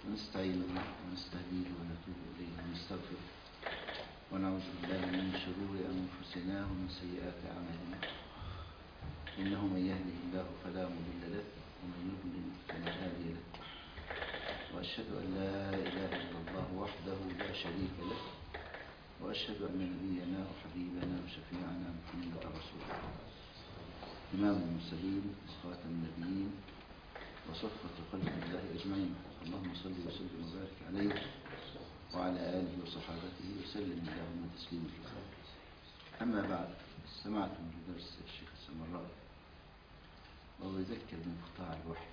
ونستعينه ونستهديه ونتوب إليه ونستغفره ونعوذ بالله من شرور أنفسنا ومن سيئات أعمالنا إنه من يهده الله فلا مضل له ومن يضلل فلا هادي له وأشهد أن لا إله إلا الله وحده لا شريك له وأشهد أن نبينا وحبيبنا وشفيعنا محمد رسول الله إمام المرسلين خاتم النبيين وصفة خلق الله أجمعين اللهم صل وسلم وبارك عليه وعلى آله وصحابته وسلم اللهم تسليما كثيرا أما بعد استمعتم لدرس الشيخ السمراء وهو يذكر بانقطاع الوحي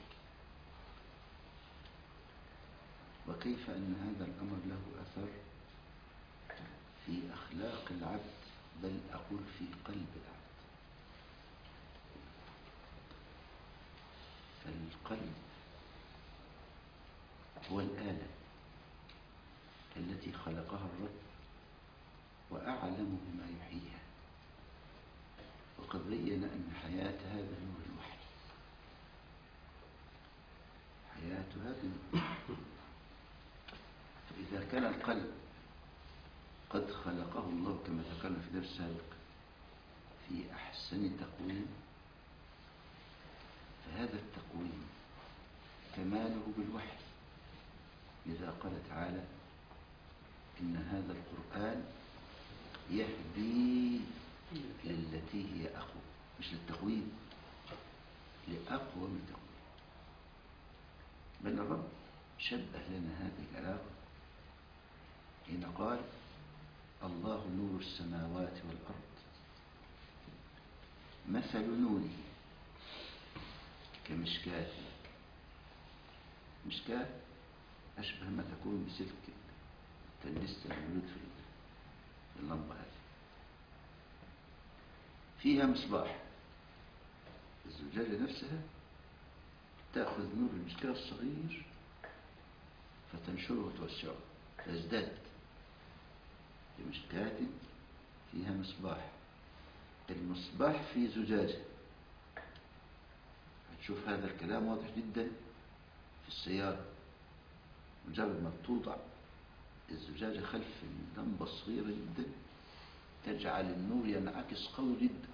وكيف أن هذا الأمر له أثر في أخلاق العبد بل أقول في قلب العبد فالقلب هو الآلة التي خلقها الرب وأعلم بما يحييها وقد بين أن حياة هذا نور الوحي حياة هذا فإذا كان القلب قد خلقه الله كما ذكرنا في درس سابق في أحسن تقويم فهذا التقويم كماله بالوحي لذا قال تعالى إن هذا القرآن يهدي للتي هي أقوى مش للتقويم لأقوى من تقويم بل الرب شبه لنا هذه العلاقة حين قال الله نور السماوات والأرض مثل نوره كمشكاة مشكاة أشبه ما تكون بسلك التنست الموجود في اللمبة هذه فيها مصباح الزجاجة نفسها تأخذ نور المشكاة الصغير فتنشره وتوسعه فيزداد بمشكاة فيها مصباح المصباح في زجاجة هتشوف هذا الكلام واضح جدا في السيارة مجرد ما توضع الزجاجة خلف اللمبة الصغيرة جدا تجعل النور ينعكس قوي جدا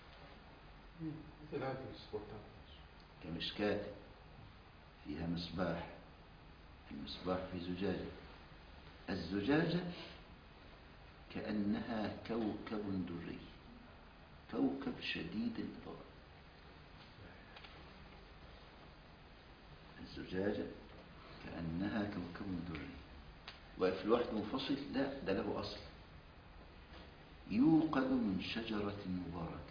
كمشكاة فيها مصباح المصباح في زجاجة الزجاجة كأنها كوكب دري كوكب شديد الإضاءة الزجاجة كأنها كوكب دري وفي الوحد منفصل لا ده له أصل يوقد من شجرة مباركة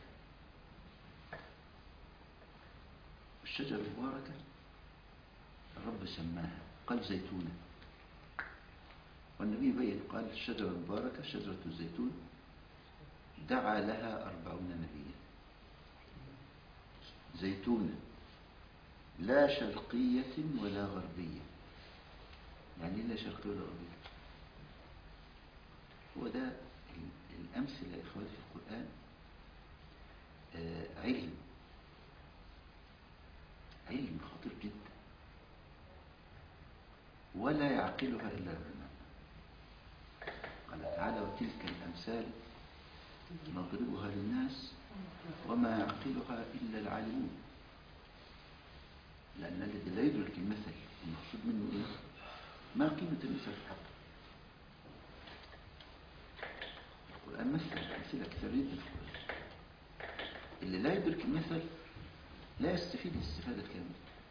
الشجرة المباركة الرب سماها قال زيتونة والنبي بين قال الشجرة المباركة شجرة الزيتون دعا لها أربعون نبيا زيتونة لا شرقية ولا غربية يعني لا شرقية ولا غربية هو ده الأمثلة يا إخواتي في القرآن آه علم علم خطير جدا ولا يعقلها إلا العلماء قال تعالى وتلك الأمثال نضربها للناس وما يعقلها إلا العالمون لأن الذي لا يدرك المثل المقصود منه إيه ما قيمة المثل في الحق القرآن مثل أمثلة كثير جدا في القرآن اللي لا يدرك المثل لا يستفيد الاستفادة الكاملة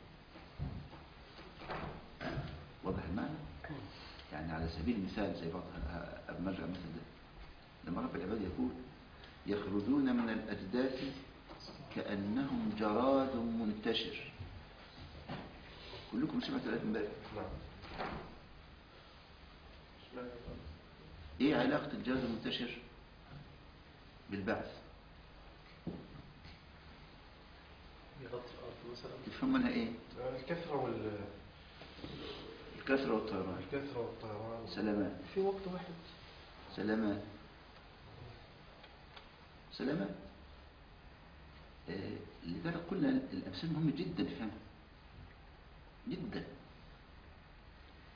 واضح المعنى يعني على سبيل المثال زي بعض مرجع مثل ده لما رب العباد يقول يخرجون من الأجداث كأنهم جراد منتشر كلكم سمعت الآية امبارح ايه علاقة الجراد المنتشر بالبعث يغطي الأرض مثلا تفهم منها ايه الكثرة وال الكثرة والطيران الكثرة والطيران سلامات في وقت واحد سلامات سلامات آه، لذلك قلنا الأمثال مهمة جدا تفهمها جدا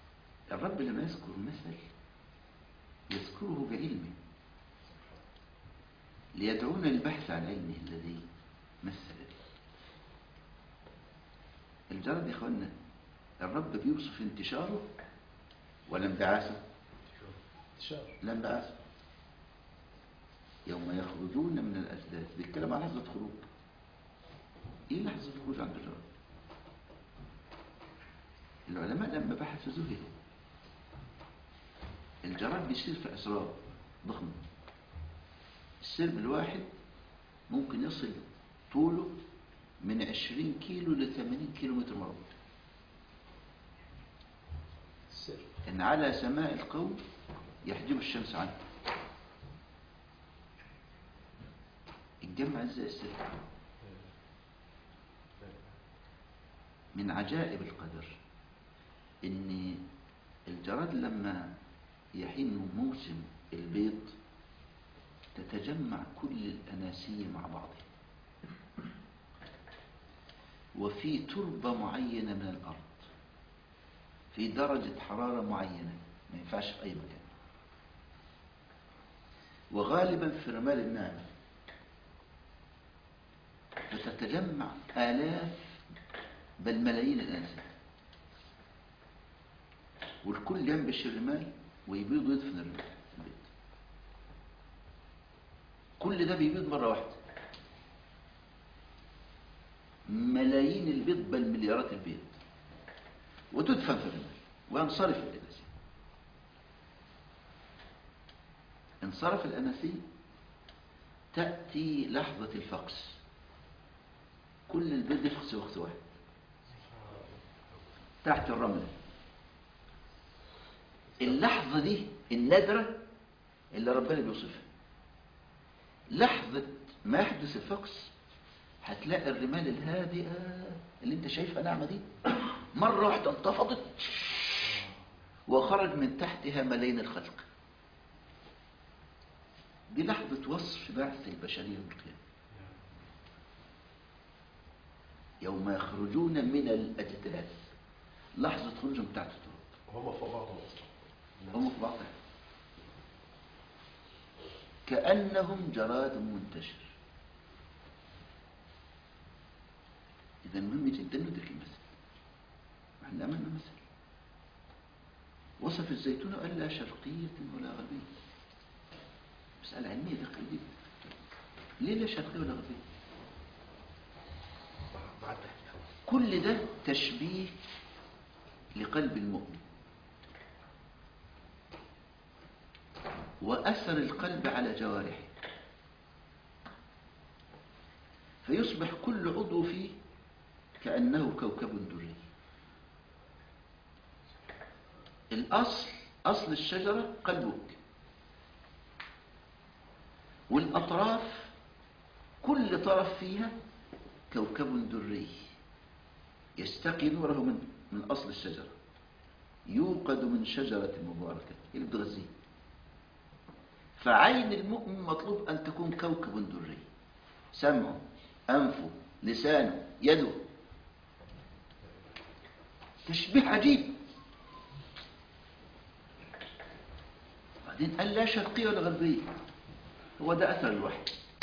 الرب لما يذكر مثل يذكره بعلمه ليدعونا للبحث عن علمه الذي مثل به الجرد يا اخوانا الرب بيوصف انتشاره ولا انبعاثه انتشار لا انبعاثه يوم يخرجون من الأجداث بيتكلم عن لحظة خروج ايه لحظة الخروج عند الجرد العلماء لما بحثوا ذهلوا الجراد بيصير في أسرار ضخمة السرب الواحد ممكن يصل طوله من 20 كيلو ل 80 كيلو متر مربع السر إن على سماء القوم يحجب الشمس عنه الجمع ازاي السرب من عجائب القدر ان الجراد لما يحين موسم البيض تتجمع كل الأناسية مع بعضها وفي تربة معينة من الأرض في درجة حرارة معينة ما ينفعش في أي مكان وغالبا في رمال النعمة فتتجمع آلاف بل ملايين الأنسان والكل ينبش الرمال ويبيض ويدفن الرمال في البيت كل ده بيبيض مرة واحدة ملايين البيض بل مليارات البيض وتدفن في الرمال وينصرف الأناسيل انصرف الأناسيل تأتي لحظة الفقس كل البيض يفقس وقت واحد تحت الرمل اللحظة دي النادرة اللي ربنا بيوصفها لحظة ما يحدث الفقس هتلاقي الرمال الهادئة اللي انت شايفها ناعمة دي مرة واحدة انتفضت وخرج من تحتها ملايين الخلق دي لحظة وصف بعث البشرية القيامة يوم يخرجون من الأجداث لحظة خروجهم تحت التراب وهم فوق بعضهم اصلا هم في بعضها كأنهم جراد منتشر إذا مهم جدا ندرك المثل احنا أمامنا مثل وصف الزيتون قال لا شرقية ولا غربية مسألة علمية دقيقة جدا ليه لا شرقية ولا غربية مع- مع التحقيق كل ده تشبيه لقلب المؤمن وأثر القلب على جوارحه فيصبح كل عضو فيه كأنه كوكب دري الأصل أصل الشجرة قلبك والأطراف كل طرف فيها كوكب دري يستقي نوره من من أصل الشجرة يوقد من شجرة مباركة اللي بتغذيه فعين المؤمن مطلوب أن تكون كوكب دري سمعه أنفه لسانه يده تشبيه عجيب بعدين قال لا شرقية ولا غربية هو ده أثر الوحي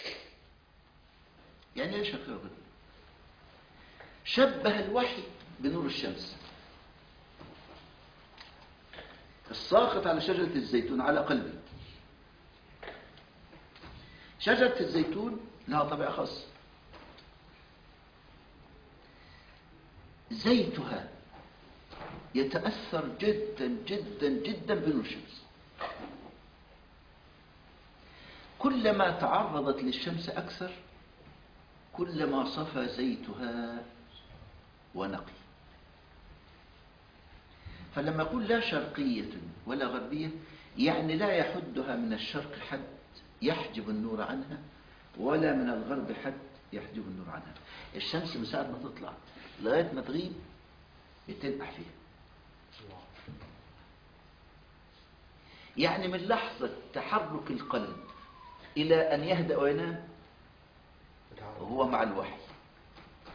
يعني ايه شرقية ولا غربية شبه الوحي بنور الشمس الساقط على شجرة الزيتون على قلبي شجرة الزيتون لها طبيعة خاصة زيتها يتأثر جدا جدا جدا بنور الشمس كلما تعرضت للشمس أكثر كلما صفى زيتها ونقي فلما يقول لا شرقية ولا غربية يعني لا يحدها من الشرق حد يحجب النور عنها ولا من الغرب حد يحجب النور عنها الشمس من ساعة ما تطلع لغاية ما تغيب بتنقح فيها الله يعني من لحظة تحرك القلب إلى أن يهدأ وينام بتعرف. هو مع الوحي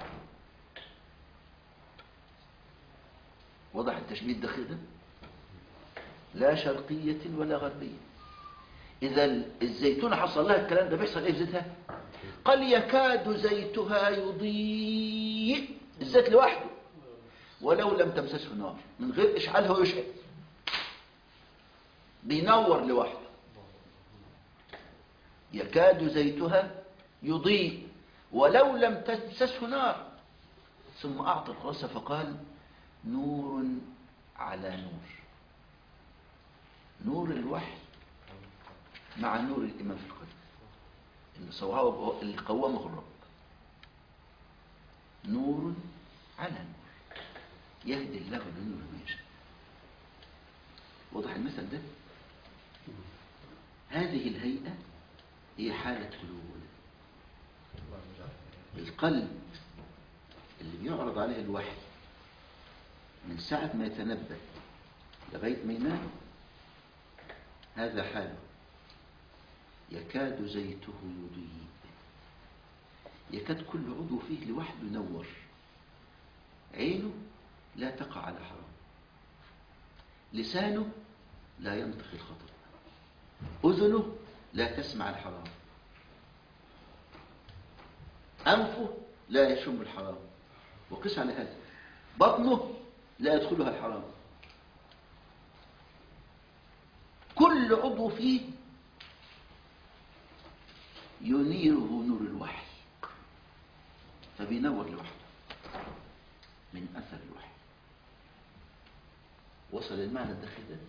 وضح التشبيه الدقيق ده لا شرقية ولا غربية إذا الزيتون حصل لها الكلام ده بيحصل إيه في زيتها قال يكاد زيتها يضيء الزيت لوحده ولو لم تمسسه نار من غير إشعال هو يشعل بينور لوحده يكاد زيتها يضيء ولو لم تمسسه نار ثم أعطى الخلاصة فقال نور على نور نور الوحي مع نور الإيمان في القلب اللي صوابه اللي قومه الرب نور على نور يهدي الله لنور ما يشاء واضح المثل ده هذه الهيئة هي حالة قلوبنا القلب اللي بيعرض عليه الوحي من ساعة ما يتنبه لغاية ما ينام هذا حاله يكاد زيته يضيء يكاد كل عضو فيه لوحده ينور عينه لا تقع على حرام لسانه لا ينطق الخطأ أذنه لا تسمع الحرام أنفه لا يشم الحرام وقس على هذا بطنه لا يدخلها الحرام كل عضو فيه ينيره نور الوحي فبينور لوحده من أثر الوحي وصل المعنى الداخلي ده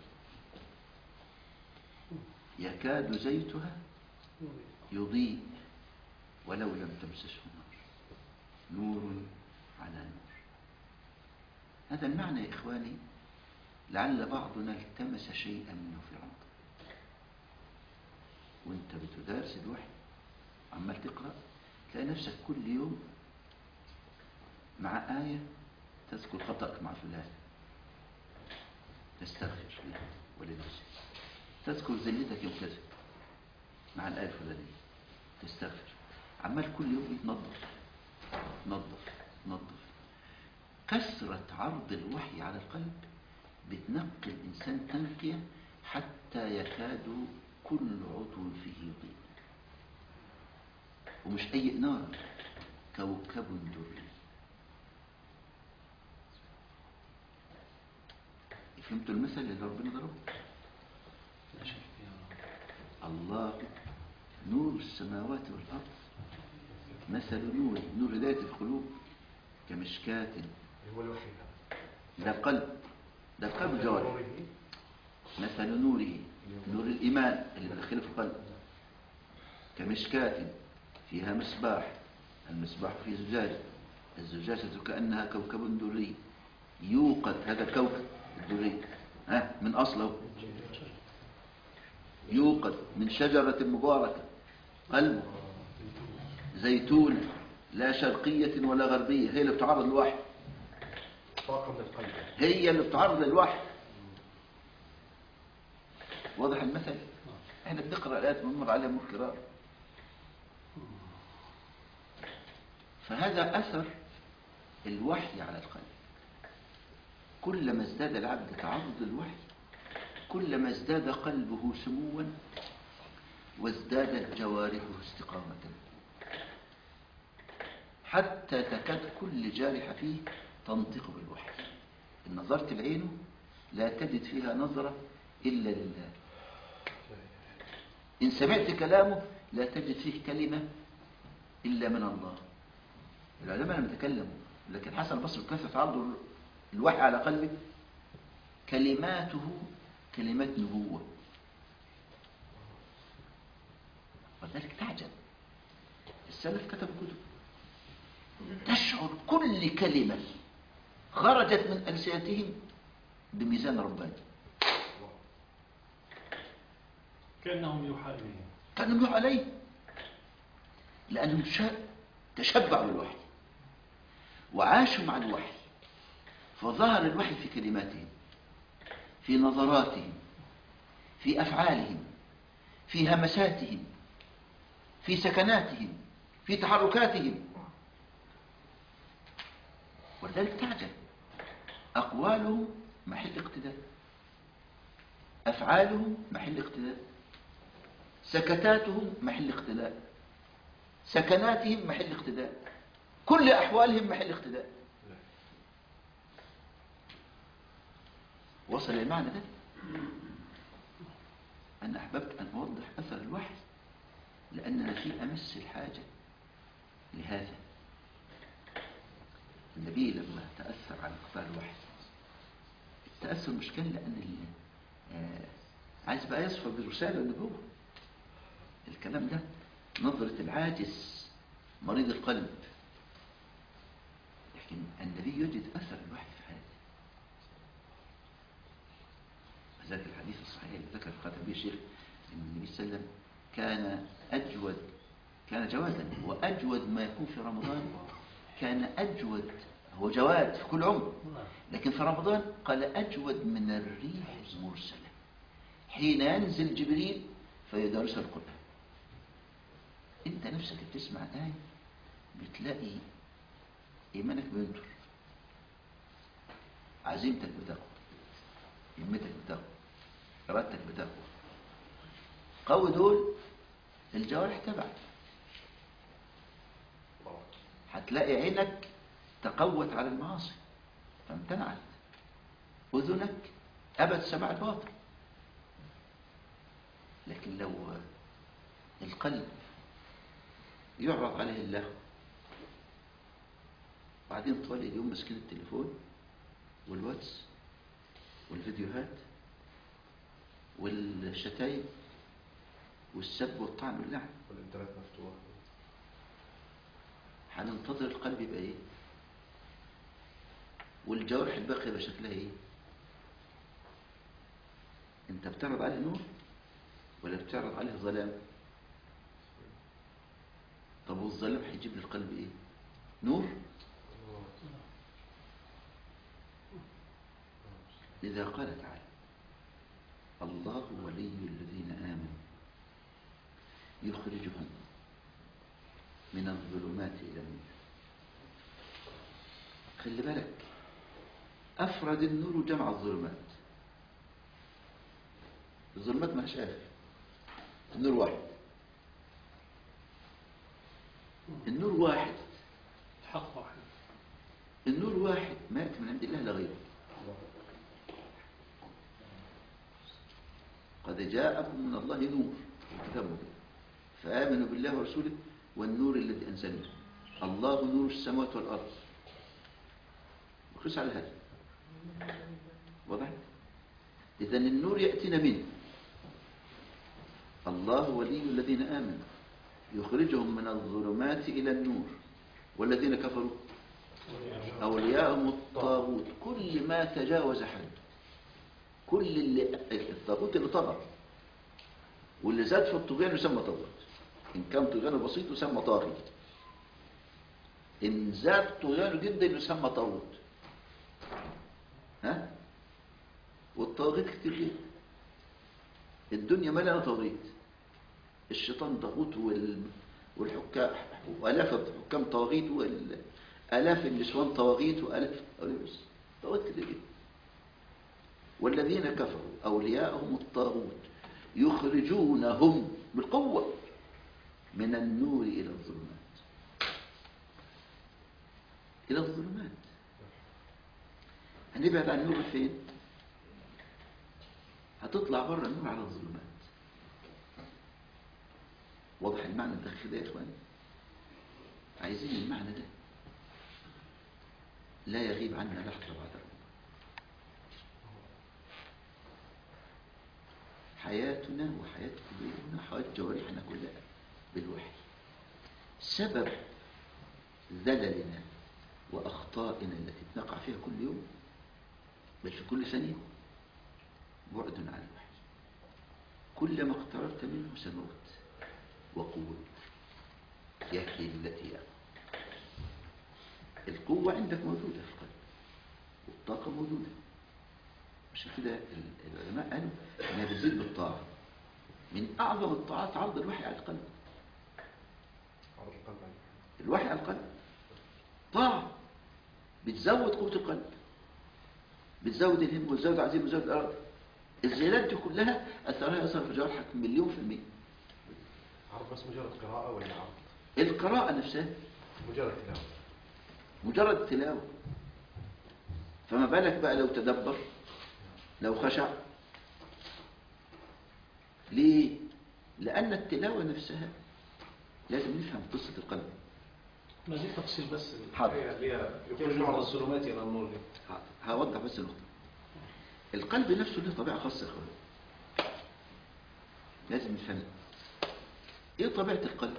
يكاد زيتها يضيء ولو لم تمسسه نار نور على نور هذا المعنى يا إخواني لعل بعضنا التمس شيئا منه في عمق وانت بتدارس الوحي عمال تقرأ تلاقي نفسك كل يوم مع آية تذكر خطأك مع فلان تستغفر له ولنفسك تذكر ذلتك يوم كذا مع الآية الفلانية تستغفر عمال كل يوم تنظف نظف نظف كثرة عرض الوحي على القلب بتنقي الإنسان تنقية حتى يكاد كل عضو فيه يضيء ومش أي نار كوكب دري فهمتوا المثل اللي ربنا ضربه الله نور السماوات والأرض مثل نور نور هداية القلوب كمشكاة هو الوحي ده القلب ده القلب الجوارح مثل نوره نور الإيمان اللي بدخله في القلب كمشكاة فيها مصباح المصباح في زجاجة الزجاجة كأنها كوكب دري يوقد هذا الكوكب الدري ها من أصله يوقد من شجرة مباركة قلب زيتون لا شرقية ولا غربية هي اللي بتعرض للوحي طاقة من القلب هي اللي بتعرض للوحي واضح المثل احنا بنقرأ الآيات بنمر عليها مركرات فهذا أثر الوحي على القلب كلما ازداد العبد تعرض للوحي كلما ازداد قلبه سموا وازدادت جوارحه استقامة حتى تكاد كل جارحة فيه تنطق بالوحي إن نظرت العين لا تجد فيها نظرة إلا لله إن سمعت كلامه لا تجد فيه كلمة إلا من الله العلماء لم يتكلموا لكن حسن البصري كثرة عرض الوحي على قلبه كلماته كلمات نبوة ولذلك تعجب السلف كتبوا كتب تشعر كل كلمة خرجت من ألسنتهم بميزان رباني كأنهم يوحى إليهم كانوا يوحى عليه لأنهم شا- تشبعوا بالوحي وعاشوا مع الوحي فظهر الوحي في كلماتهم في نظراتهم في أفعالهم في همساتهم في سكناتهم في تحركاتهم ولذلك تعجب أقوالهم محل اقتداء أفعالهم محل اقتداء سكتاتهم محل اقتداء سكناتهم محل اقتداء كل أحوالهم محل اقتداء وصل المعنى ده أنا أحببت أن أوضح أثر الوحي لأننا في أمس الحاجة لهذا النبي لما تأثر على انقطاع الوحي التأثر مش كان لأن ال- آه، عايز بقى يصفى برسالة النبوة الكلام ده نظرة العاجز مريض القلب لكن النبي يجد أثر الوحي في حياته وذلك الحديث الصحيح اللي ذكر خاتم به الشيخ ان النبي صلى الله عليه وسلم كان اجود كان جوادا واجود ما يكون في رمضان كان اجود هو جواد في كل عمر نعم لكن في رمضان قال اجود من الريح المرسله حين ينزل جبريل فيدرس القران انت نفسك بتسمع ايه بتلاقي ايمانك بينطر عزيمتك بتقوى همتك بتقوى ارادتك بتقوى قوي دول الجوارح تبعك الله هتلاقي عينك تقوت على المعاصي فامتنعت اذنك ابت سماع الباطل لكن لو القلب يعرض عليه اللهو بعدين طوال اليوم ماسكين التليفون والواتس والفيديوهات والشتايم والسب والطعن واللعن والانترنت مفتوح هننتظر القلب يبقى ايه والجوارح الباقية يبقى شكلها ايه انت بتعرض عليه نور ولا بتعرض عليه ظلام طب والظلام هيجيب للقلب ايه نور لذا قال تعالى الله ولي الذين آمنوا يخرجهم من الظلمات إلى النور خلي بالك أفرد النور جمع الظلمات الظلمات ما آخر النور واحد النور واحد الحق واحد النور واحد ما يأتي من عند الله لا غيره قد جاءكم من الله نور الكتاب مبين فآمنوا بالله ورسوله والنور الذي أنزلنا الله نور السماوات والأرض وقس على هذا واضح إذا النور يأتينا منه الله ولي الذين آمنوا يخرجهم من الظلمات إلى النور والذين كفروا أولياءهم الطاغوت كل ما تجاوز حد كل اللي الطاغوت اللي طغى واللي زاد في الطغيان يسمى طاغوت إن كان طغيانه بسيط يسمى طاغي إن زاد طغيانه جدا يسمى طاغوت ها والطاغيت كتير جدا الدنيا مليانه طاغيت الشيطان طاغوت وال... والحكام والاف الحكام طواغيت والالاف النسوان طواغيت والاف بس طواغيت كتير جدا والذين كفروا اولياءهم الطاغوت يخرجونهم بالقوه من النور الى الظلمات الى الظلمات هنبعد عن النور فين هتطلع بره النور على الظلمات واضح المعنى الدقيق ده يا اخواني عايزين المعنى ده لا يغيب عنا لحظه بعد رمضان حياتنا وحياة كلنا حياة جوارحنا كلها بالوحي سبب ذللنا وأخطائنا التي نقع فيها كل يوم بل في كل ثانية بعد عن الوحي كلما اقتربت منه سموت وقوت يكفي التي القوة عندك موجودة في القلب والطاقة موجودة عشان كده العلماء قالوا انها بتزيد بالطاعة من أعظم الطاعات عرض الوحي على القلب عرض القلب عليك. الوحي على القلب طاعة بتزود قوة القلب بتزود الهم وتزود العزيمة وتزود الإرادة الزيادات دي كلها أثرها يظهر في جوارحك مليون في المية عرض بس مجرد قراءة ولا عرض القراءة نفسها مجرد تلاوة مجرد تلاوة فما بالك بقى لو تدبر لو خشع ليه؟ لأن التلاوة نفسها لازم نفهم قصة القلب ما دي تفصيل بس حاضر هي هي يخرج من الظلمات الى النور دي حاضر. هوضح بس النقطة القلب نفسه له طبيعة خاصة يا اخوان لازم نفهم ايه طبيعة القلب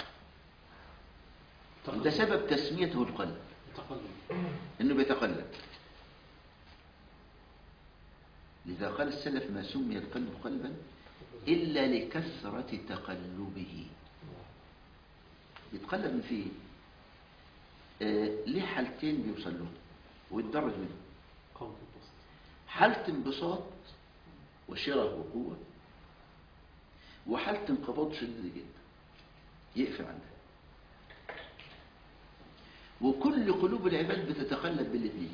وده سبب تسميته القلب تقلب انه بيتقلب لذا قال السلف ما سمي القلب قلبا الا لكثرة تقلبه يتقلب من فيه آه ليه حالتين بيوصل لهم ويتدرج منهم قوة البسط حالة انبساط وشره وقوة وحالة انقباض شديد جدا يقفل عندها وكل قلوب العباد بتتقلب بالاثنين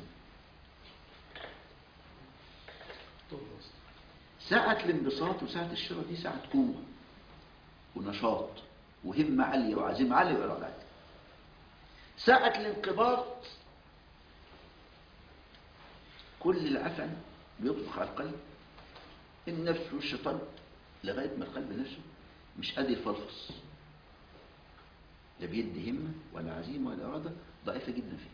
قوة البسط ساعة الانبساط وساعة الشراء دي ساعة قوة ونشاط وهمة عالية وعزيمة عالية وإرادة عالية ساعة الانقباض كل العفن بيطبخ على القلب النفس والشيطان لغاية ما القلب نفسه مش قادر يفلفص لا بيدي همة ولا عزيمة ولا إرادة ضعيفة جدا فيه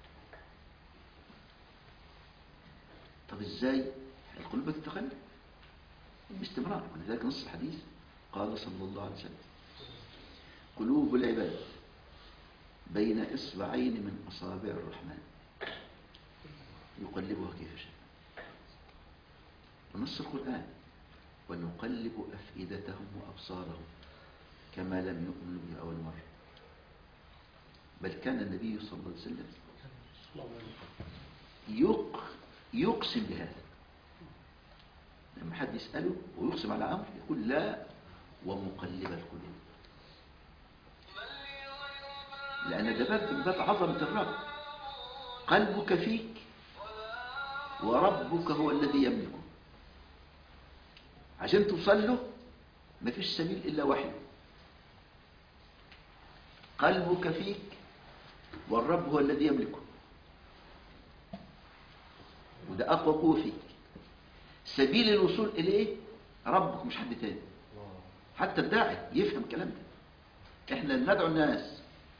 طب ازاي القلوب بتتقلب باستمرار ولذلك نص الحديث قال صلى الله عليه وسلم قلوب العباد بين إصبعين من أصابع الرحمن يقلبها كيف شاء ونص القرآن ونقلب أفئدتهم وأبصارهم كما لم يؤمنوا به أول مرة بل كان النبي صلى الله عليه وسلم الله عليه يق... يقسم بهذا لما حد يسأله ويقسم على أمر يقول لا ومقلب القلوب لأن ده باب من باب عظمة الرب قلبك فيك وربك هو الذي يملكه عشان توصل له مفيش سبيل إلا وحي قلبك فيك والرب هو الذي يملكه وده أقوى قوة فيك سبيل الوصول إليه ربك مش حد تاني حتى الداعي يفهم الكلام ده احنا ندعو الناس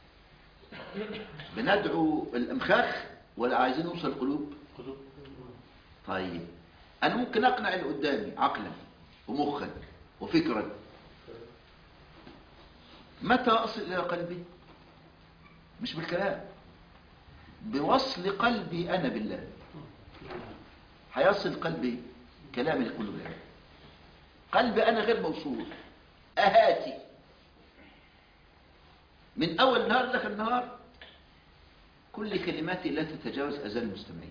بندعو الامخاخ ولا عايزين نوصل القلوب قلوب طيب انا ممكن اقنع اللي قدامي عقلا ومخا وفكرا متى اصل الى قلبي مش بالكلام بوصل قلبي انا بالله هيصل قلبي كلام القلوب العباد قلبي انا غير موصول اهاتي من اول نهار لاخر نهار كل كلماتي لا تتجاوز اذان المستمعين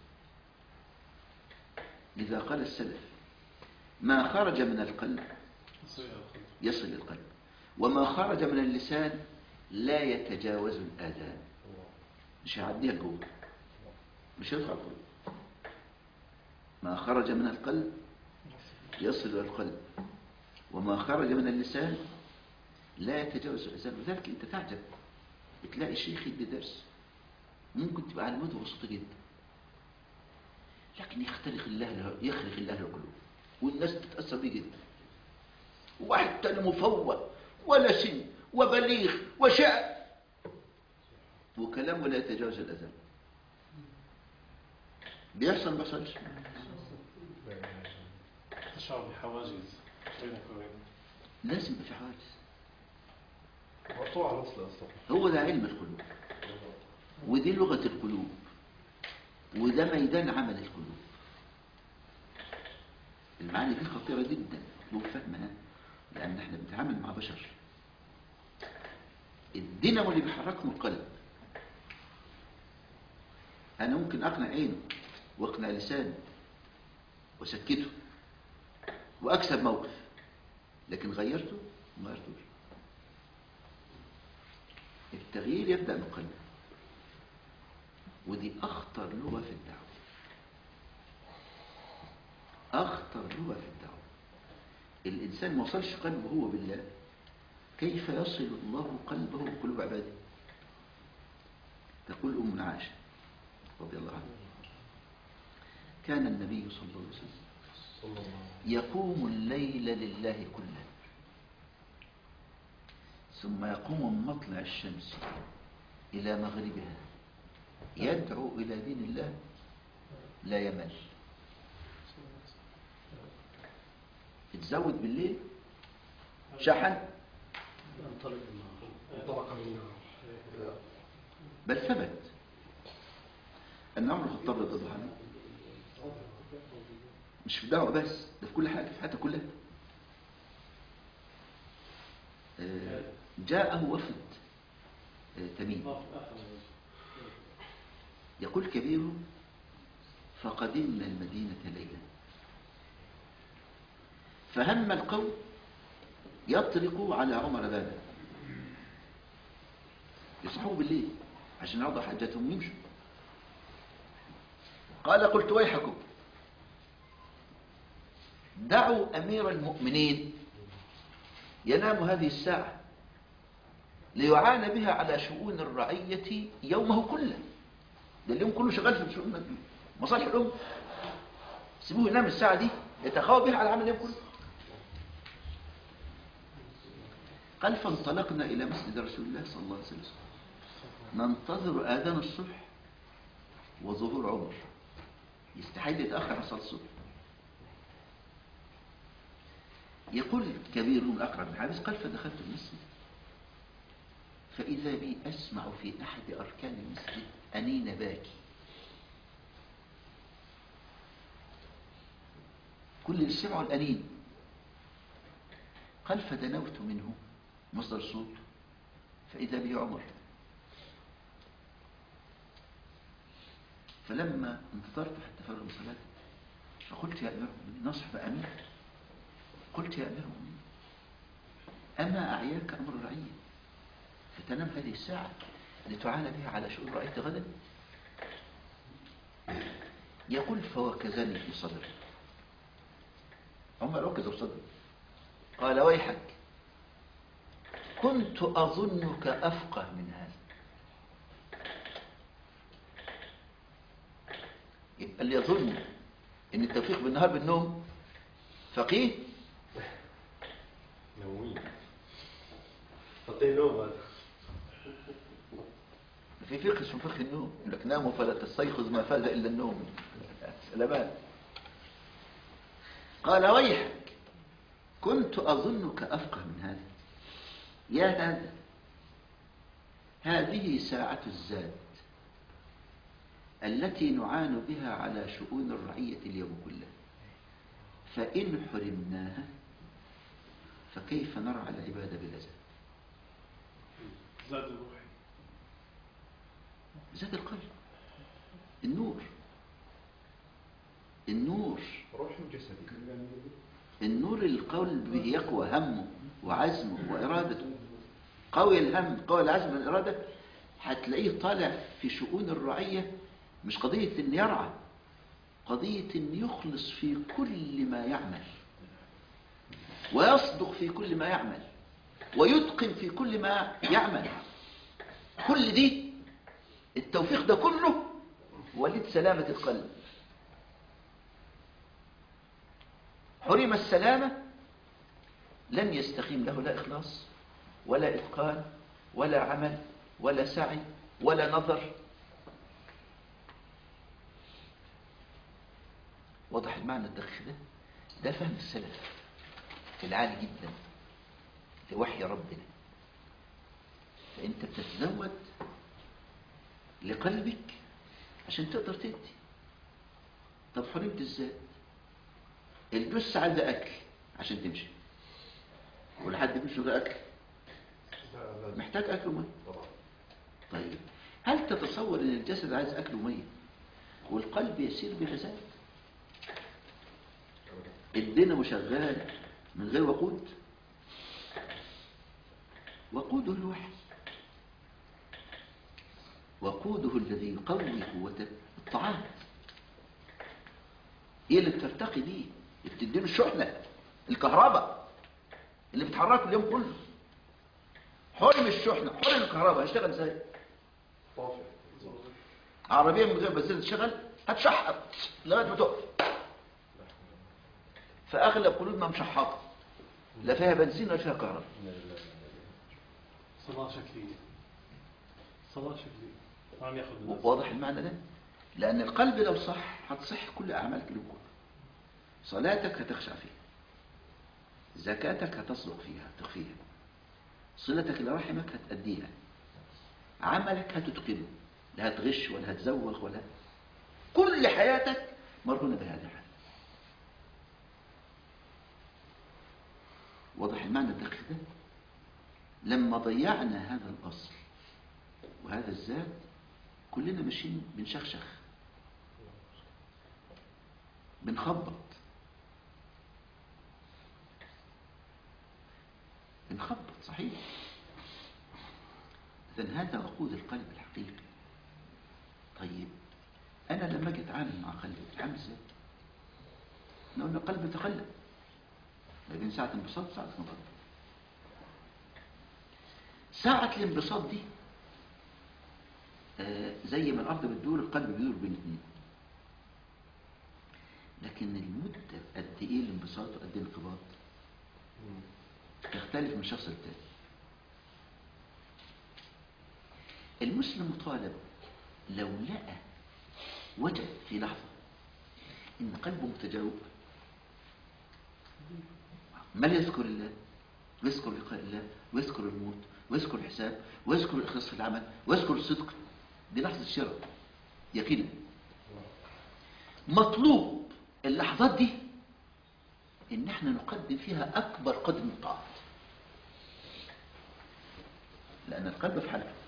لذا قال السلف ما خرج من القلب يصير القلب يصل القلب وما خرج من اللسان لا يتجاوز الاذان مش هيعديها جوه مش هيدخل القلب ما خرج من القلب يصل الى القلب وما خرج من اللسان لا يتجاوز اللسان لذلك انت تعجب بتلاقي شيخ يدي درس ممكن تبقى علامته بسيطه جدا لكن يخترق الله يخرق الله القلوب والناس تتاثر بيه جدا وواحد تاني مفوه ولا سن وبليغ وشعر وكلامه لا يتجاوز الاذان بيحصل ما بيحصلش تشعر بحواجز بينك وبينه لازم يبقى في حواجز مقطوع الوصل اصلا هو ده علم القلوب ودي لغة القلوب وده ميدان عمل القلوب المعاني دي خطيرة جدا مطلوب فهمها لأن احنا بنتعامل مع بشر الدينامو اللي بيحركهم القلب أنا ممكن أقنع عينه وأقنع لسانه وسكته وأكسب موقف لكن غيرته ما غيرتوش التغيير يبدأ من القلب ودي أخطر لغة في الدعوة أخطر أخطر اللغة في الدعوة الإنسان ما وصلش قلبه هو بالله كيف يصل الله قلبه بقلوب عباده تقول أم عائشة رضي الله عنها كان النبي صلى الله عليه وسلم صلى الله عليه يقوم الليل لله كله ثم يقوم من مطلع الشمس إلى مغربها يدعو إلى دين الله لا يمل تزود بالليل شحن انطلق النار انطلق من النار بل ثبت أن عمر الخطاب رضي الله عنه مش في الدعوة بس ده في كل حاجة في حياته كلها آه، جاءه وفد آه، تميم يقول كبير فقدمنا المدينة ليلا فهم القوم يطرقوا على عمر بابا يصحوا بالليل عشان يعضوا حاجتهم يمشوا قال قلت ويحكم دعوا أمير المؤمنين ينام هذه الساعة ليعان بها على شؤون الرعية يومه كله ده اليوم كله شغال في شؤون مصالح الأم سيبوه ينام الساعة دي يتخاوى بها على عمل اليوم كله قال فانطلقنا إلى مسجد رسول الله صلى الله عليه وسلم ننتظر آذان الصبح وظهور عمر يستحيل يتأخر عن صلاة الصبح يقول كبير من أقرب بن حابس قال فدخلت المسجد فإذا بي أسمع في أحد أركان المسجد أنين باكي كل اللي سمعوا الأنين قال فدنوت منه مصدر صوت فإذا بي عمر فلما انتظرت حتى فرغ صلاته فقلت يا أمير المؤمنين نصح أمير قلت يا أمير المؤمنين أما أعياك أمر الرعية فتنام هذه الساعة لتعانى بها على شؤون رأيت غدا يقول فوكزني في صدري عمر وكز في صدري قال ويحك كنت أظنك أفقه من هذا يبقى اللي يظن ان التوفيق بالنهار بالنوم فقيه نومين فقيه نوم هذا في فقه اسمه فقه النوم يقول لك ناموا فلا تستيقظ ما فاز الا النوم سلامات قال ويحك كنت اظنك افقه من هذا يا هذا هذه ساعة الزاد التي نعان بها على شؤون الرعية اليوم كله فإن حرمناها فكيف نرعى العبادة بلا زاد زاد الروحي زاد القلب النور النور روح وجسدي النور القلب به يقوى همه وعزمه وإرادته قوي الهم قوي العزم والإرادة هتلاقيه طالع في شؤون الرعية مش قضية ان يرعى قضية ان يخلص في كل ما يعمل ويصدق في كل ما يعمل ويتقن في كل ما يعمل كل دي التوفيق ده كله ولد سلامة القلب حرم السلامة لن يستقيم له لا إخلاص ولا إتقان ولا عمل ولا سعي ولا نظر واضح المعنى الدقيق ده ده فهم السلف العالي جدا لوحي ربنا فانت بتتزود لقلبك عشان تقدر تدي طب حرمت ازاي الجثة عايزة اكل عشان تمشي ولحد يمشي غير اكل لا لا محتاج اكل وميه طبعا طيب هل تتصور ان الجسد عايز اكل وميه والقلب يسير بغذاء أبدا. الدنيا شغال من غير وقود وقوده الوحي وقوده الذي يقوي قوته الطعام ايه اللي بترتقي بيه بتديله الشحنة الكهرباء اللي بتحركه اليوم كله حرم الشحنة حرم الكهرباء هيشتغل ازاي طافي عربية من غير بنزين تشتغل هتشحط لغاية ما تقف فأغلب قلوبنا مشحطة لا فيها بنزين ولا فيها كهرباء صلاة شكلية صلاة شكلية عم ياخذ الناس واضح المعنى ده لأن القلب لو صح هتصح كل أعمالك اليوم كله صلاتك هتخشع فيها زكاتك هتصدق فيها تخفيها صلتك لرحمك هتأديها عملك هتتقنه لا هتغش ولا هتزوغ ولا كل حياتك مرهونة بهذا الحال واضح المعنى الدقيق ده لما ضيعنا هذا الأصل وهذا الذات كلنا ماشيين بنشخشخ بنخبط بنخبط صحيح إذن هذا وقود القلب الحقيقي طيب أنا لما أجي أتعامل مع قلبي أتعامل إزاي؟ إحنا قلنا القلب يتقلب ما بين ساعة انبساط وساعة انبساط ساعة الانبساط دي آه، زي ما الأرض بتدور القلب بيدور بين اتنين لكن المدة قد إيه الانبساط وقد إيه الانقباض تختلف من شخص للتاني المسلم مطالب لو لقى وجد في لحظة إن قلبه متجاوب ما يذكر الله ويذكر لقاء الله ويذكر الموت ويذكر الحساب ويذكر الإخلاص في العمل ويذكر الصدق دي لحظة الشرع يقينا مطلوب اللحظات دي ان احنا نقدم فيها اكبر قدر من الطاعات لان القلب في حالته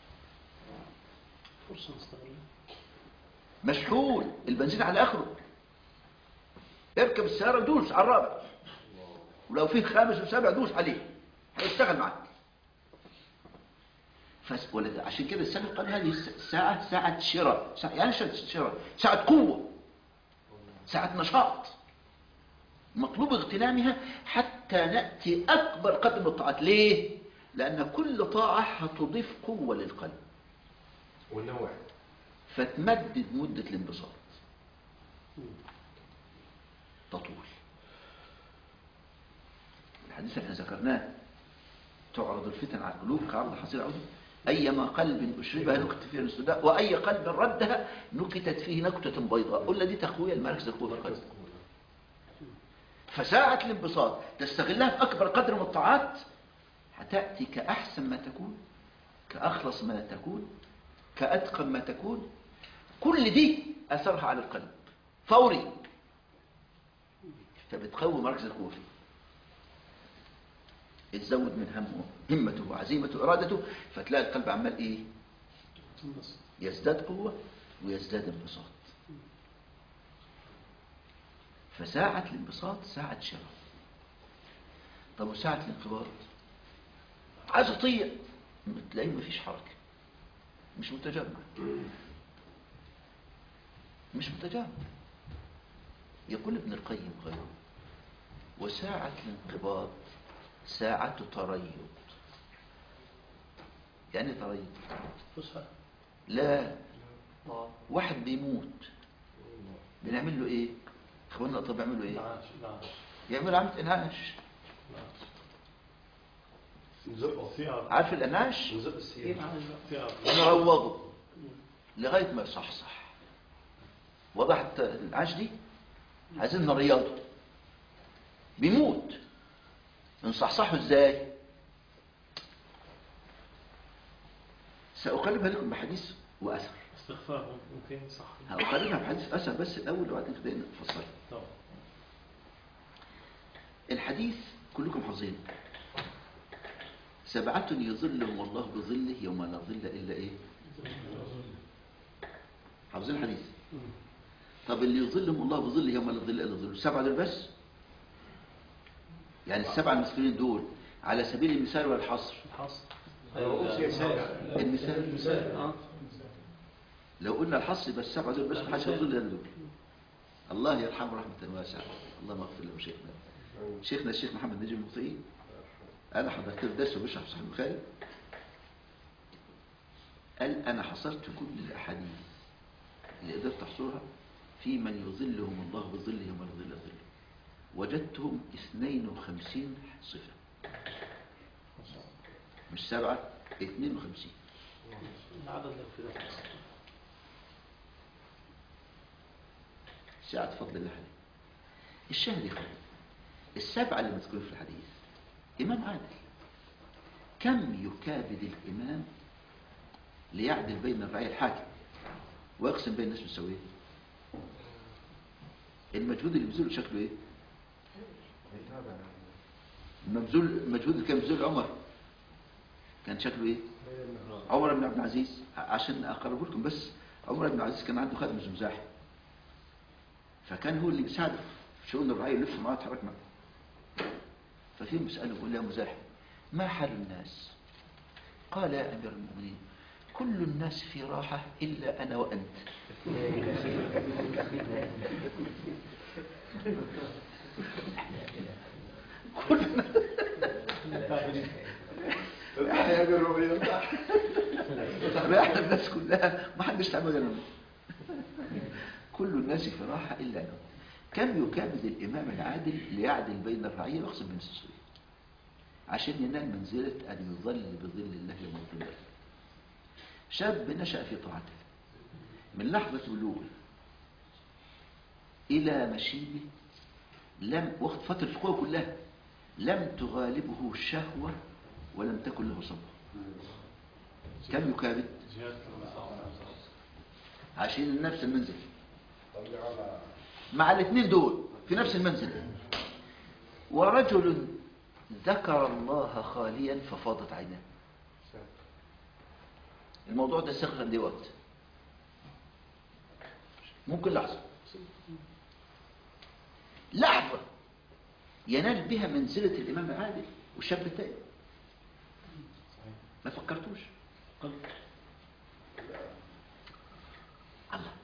فرصة نستغلها مشحون البنزين على اخره اركب السيارة دوس على الرابع ولو فيه خامس وسابع دوس عليه هيشتغل معاك فس... ولد... عشان كده السلف قال هذه الس- الساعة ساعة شراء ساعة... يعني ساعة شراء ساعة قوة ساعة نشاط مطلوب اغتنامها حتى نأتي أكبر قدر من الطاعات ليه؟ لأن كل طاعة هتضيف قوة للقلب والنوع فتمدد مدة الانبساط تطول الحديث اللي احنا ذكرناه تعرض الفتن على القلوب كعرض حصير عود أيما قلب أشربها نكت فيها السوداء وأي قلب ردها نكتت فيه نكتة بيضاء قلنا دي تقوية المركز القوي في القلب فساعة الانبساط تستغلها في أكبر قدر من الطاعات هتأتي كأحسن ما تكون كأخلص ما تكون كأتقن ما تكون كل دي أثرها على القلب فوري فبتقوي مركز القوة فيه تزود من همه همته وعزيمته وإرادته فتلاقي القلب عمال إيه تنبسط يزداد قوة ويزداد انبساط فساعة الانبساط ساعة شرف طب وساعة الانقباض عايز اطيع تلاقيه مفيش حركة مش متجمع مش متجمع يقول ابن القيم غيره وساعة الانقباض ساعة تريض يعني إيه تريض فسحة لا واحد بيموت بنعمل له ايه اخواننا طب بيعملوا ايه نعاش نعاش يعملوا عملة انهاش نعاش نزقه ثياب عارف الانهاش نزق السيارة ثياب نروضه لغاية ما يصحصح وضحت الانعاش دي عايزين نريضه بيموت نصحصحه ازاي سأقلبها لكم بحديث وأثر استغفار ممكن صح هقلبها بحديث أثر بس الأول وبعدين كده نفصل طبعا الحديث كلكم حافظين سبعة يظلهم الله بظله يوم لا ظل إلا إيه حافظين الحديث طب اللي يظلهم الله بظله يوم لا ظل إلا ظله السبعة دول بس يعني السبعة المسلمين دول على سبيل المثال والحصر الحصر المثال مثال اه لو قلنا الحصر يبقى السبعة دول بس محدش يظل إلا دول الله يرحمه رحمة واسعة اللهم اغفر له شيخنا شيخنا الشيخ محمد نجم المطيع أنا حضرت له درس وبشرح في صحيح البخاري قال أنا حصرت كل الأحاديث اللي قدرت أحصرها في من يظلهم الله بظله ومن ظل ظله وجدتهم 52 صفة مش سبعة 52 العدد الاختلاف سعة فضل الله عليه الشاهد يا اخوان السبعة اللي مذكورين في الحديث إمام عادل كم يكابد الإمام ليعدل بين الرعية الحاكم ويقسم بين الناس بالسوية المجهود اللي بذله شكله ايه يتابع المبذول المجهود اللي كان بذله عمر كان شكله ايه عمر بن عبد العزيز عشان اقرب لكم بس عمر بن عبد العزيز كان عنده خادم زمزاح فكان هو اللي بيساعده في شؤون الرعايه يلف معاه يتحرك معاه ففي مسألة يقول له يا مزاحم ما حال الناس قال يا أمير المؤمنين كل الناس في راحة إلا أنا وأنت يا جربي راحة الناس كلها ما حدش تعمل غير أنا. كل الناس في راحة إلا أنا كم يكابد الإمام العادل ليعدل بين الرعية ويقسم بين السوية عشان ينال منزلة أن يظل بظل الله يوم القيامة شاب نشأ في طاعته من لحظة بلوغه إلى مشيبه لم وقت فترة القوة كلها لم تغالبه الشهوة ولم تكن له صبر كم يكابد زيادة عشان نفس المنزل مع الاثنين دول في نفس المنزل ورجل ذكر الله خاليا ففاضت عيناه الموضوع ده استغرق قد ايه وقت ممكن لحظة لحظة ينال بها منزلة الإمام العادل والشاب التاني ما فكرتوش قلب الله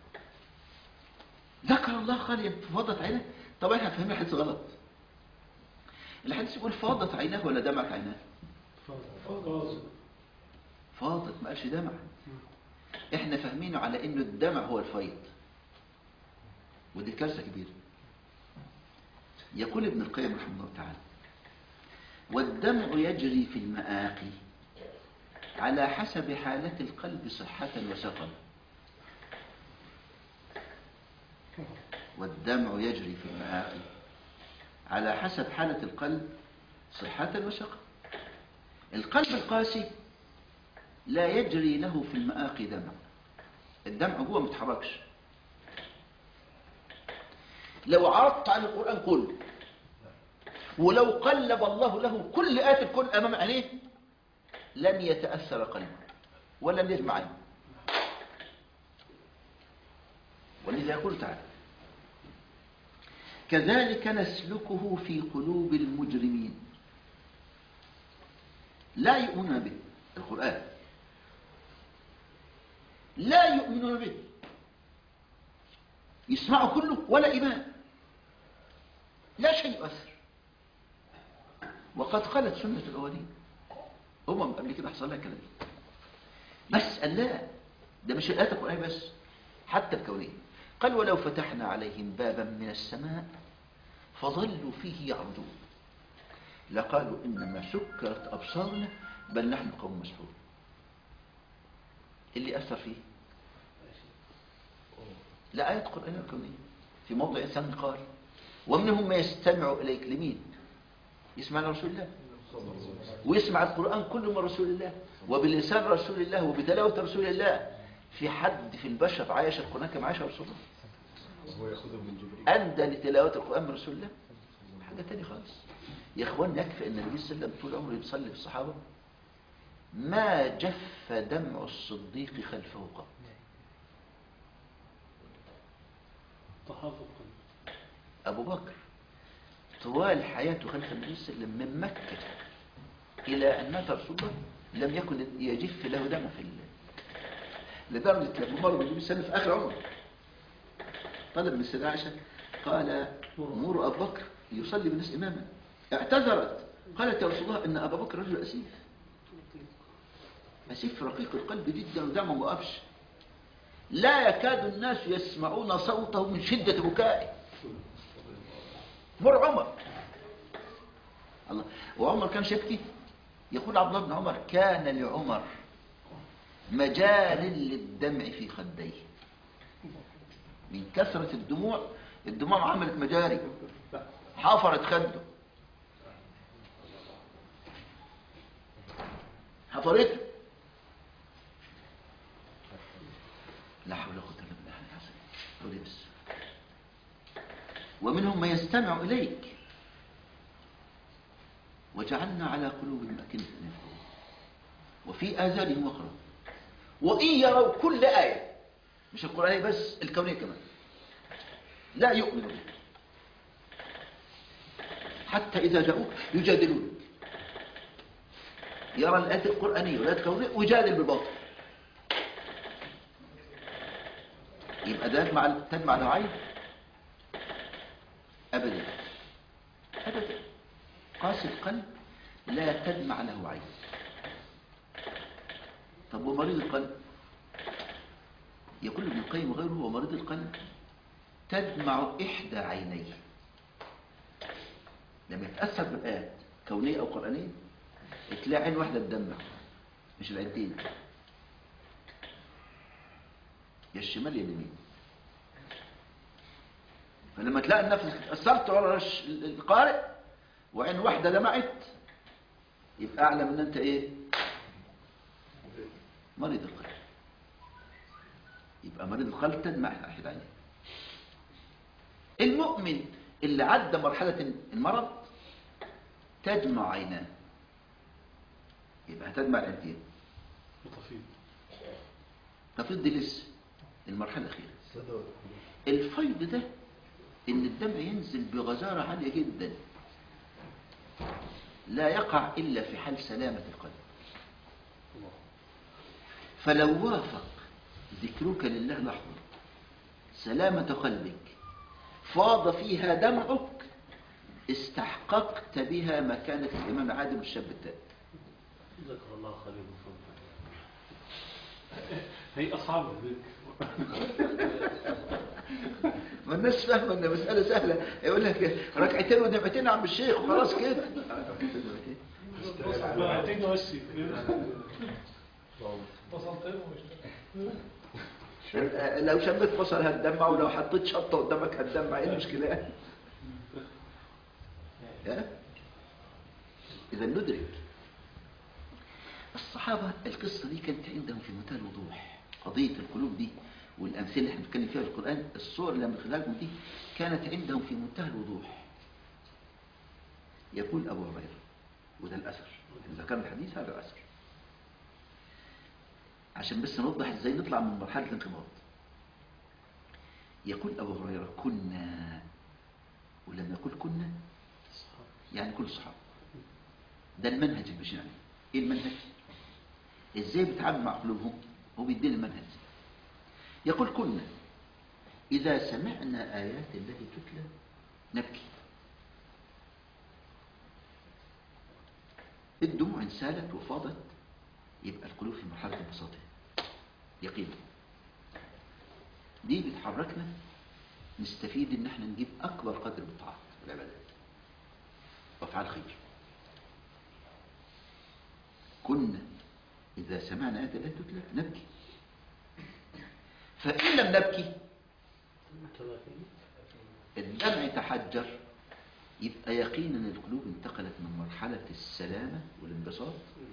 ذكر الله خاليا ففاضت عيناه طبعا احنا فاهمين الحديث غلط الحديث يقول فاضت عيناه ولا دمعت عيناه فاضل فاضت ما قالش دمع احنا فاهمينه على انه الدمع هو الفيض ودي كارثه كبيره يقول ابن القيم رحمه الله تعالى والدمع يجري في المآقي على حسب حالة القلب صحة وسقما والدمع يجري في المآقي على حسب حالة القلب صحة وسقما القلب القاسي لا يجري له في المآقي دمع الدمع جوه ما يتحركش لو عرضت عن القرآن كله ولو قلب الله له كل آية الكون أمام عينيه لن يتأثر قلبه ولن يجمع عينه ولذا يقول تعالى كذلك نسلكه في قلوب المجرمين لا يؤمنون به القرآن لا يؤمنون به يسمعوا كله ولا إيمان لا شيء يؤثر وقد خلت سنة الأولين أمم قبل كده حصل لها كلام بس قال لا ده مش الآيات القرآنية بس حتى الكونية قال ولو فتحنا عليهم بابا من السماء فظلوا فيه يعرجون لقالوا إنما سكرت أبصارنا بل نحن قوم مسحور اللي أثر فيه لا آيات قرآنية كونية في موضع إنسان قال ومنهم ما يستمع إليك لمين يسمع لرسول الله ويسمع القرآن كله من رسول الله وبلسان رسول الله وبتلاوة رسول الله في حد في البشر عايش القرآن كما عاش رسول الله وهو يأخذه من جبريل أندى لتلاوة القرآن من رسول الله حاجة تانية خالص يا إخوان يكفي أن النبي صلى الله عليه وسلم طول عمره يصلي بالصحابة ما جف دمع الصديق خلفه قط تحافظ قلب أبو بكر طوال حياته خلف النبي صلى الله عليه وسلم من مكة إلى أن مات رسول الله لم يكن يجف له دم في الله لدرجة لما مر بالنبي صلى الله عليه وسلم في آخر عمره طلب من السيدة عائشة قال مروا أبو بكر يصلي بالناس إماما اعتذرت قالت يا رسول الله إن أبا بكر رجل أسيف أسيف رقيق القلب جدا ودعمه ما وقفش لا يكاد الناس يسمعون صوته من شدة بكائه مر عمر الله وعمر كان يبكي يقول عبد الله بن عمر كان لعمر مجال للدمع في خديه من كثرة الدموع الدموع عملت مجاري حفرت خده حفرته لا حول ولا قوة إلا بالله العظيم قولي بس ومنهم من يستمع إليك وجعلنا على قلوبهم أكنة أن يفقهوا وفي آذانهم وقرا وإن يروا كل آية مش القرآنية بس الكونية كمان لا يؤمنوا بها حتى إذا جاءوك يجادلون يرى الآيات القرآنية والآيات الكونية ويجادل بالباطل يبقى ده مع تجمع نوعين أبدا أبدا قاسي القلب لا تدمع له عين طب ومريض القلب يقول ابن القيم وغيره ومريض القلب تدمع إحدى عينيه لما يتأثر بالآيات كونية أو قرآنية تلاقي عين واحدة تدمع مش العينتين يا الشمال يا اليمين فلما تلاقي النفس اتأثرت ورا القارئ وعين واحدة دمعت يبقى أعلم أن أنت إيه مريض القلب يبقى مريض القلب تدمع أحد عينيه المؤمن اللي عدى مرحلة المرض تدمع عيناه يبقى هتدمع العينتين وطفيل تفيض دي لسه المرحلة الأخيرة الفيض ده إن الدمع ينزل بغزارة عالية جدا لا يقع إلا في حال سلامة القلب الله فلو وافق ذكرك لله لحظة سلامة قلبك فاض فيها دمعك استحققت بها مكانة الإمام عادل الشاب التائب ذكر الله خليل الفضل هي أصحاب الذكر ما الناس فاهمة ان مسألة سهلة يقول لك ركعتين ودمعتين يا عم الشيخ وخلاص كده بعتين وشي لو شميت بصل هتدمع ولو حطيت شطة قدامك هتدمع ايه المشكلة ها؟ اذا ندرك الصحابة القصة دي كانت عندهم في منتهى الوضوح قضية القلوب دي والأمثلة اللي احنا بنتكلم فيها في القرآن الصور اللي بنخليها لكم دي كانت عندهم في منتهى الوضوح يقول أبو هريرة وده الأثر إذا كان الحديث هذا الأثر عشان بس نوضح ازاي نطلع من مرحلة الانقباض يقول أبو هريرة كنا ولما يقول كنا يعني كل الصحابة ده المنهج اللي ماشيين عليه ايه المنهج ازاي بيتعامل مع قلوبهم هو بيدينا المنهج يقول كنا إذا سمعنا آيات الله تتلى نبكي الدموع انسالت وفاضت يبقى القلوب في مرحلة انبساطها يقينا دي بتحركنا نستفيد ان احنا نجيب اكبر قدر من الطاعات والعبادات وافعال خير كنا اذا سمعنا آيات الله تتلى نبكي فإن لم نبكي الدمع تحجر يبقى يقينا القلوب انتقلت من مرحلة السلامة والانبساط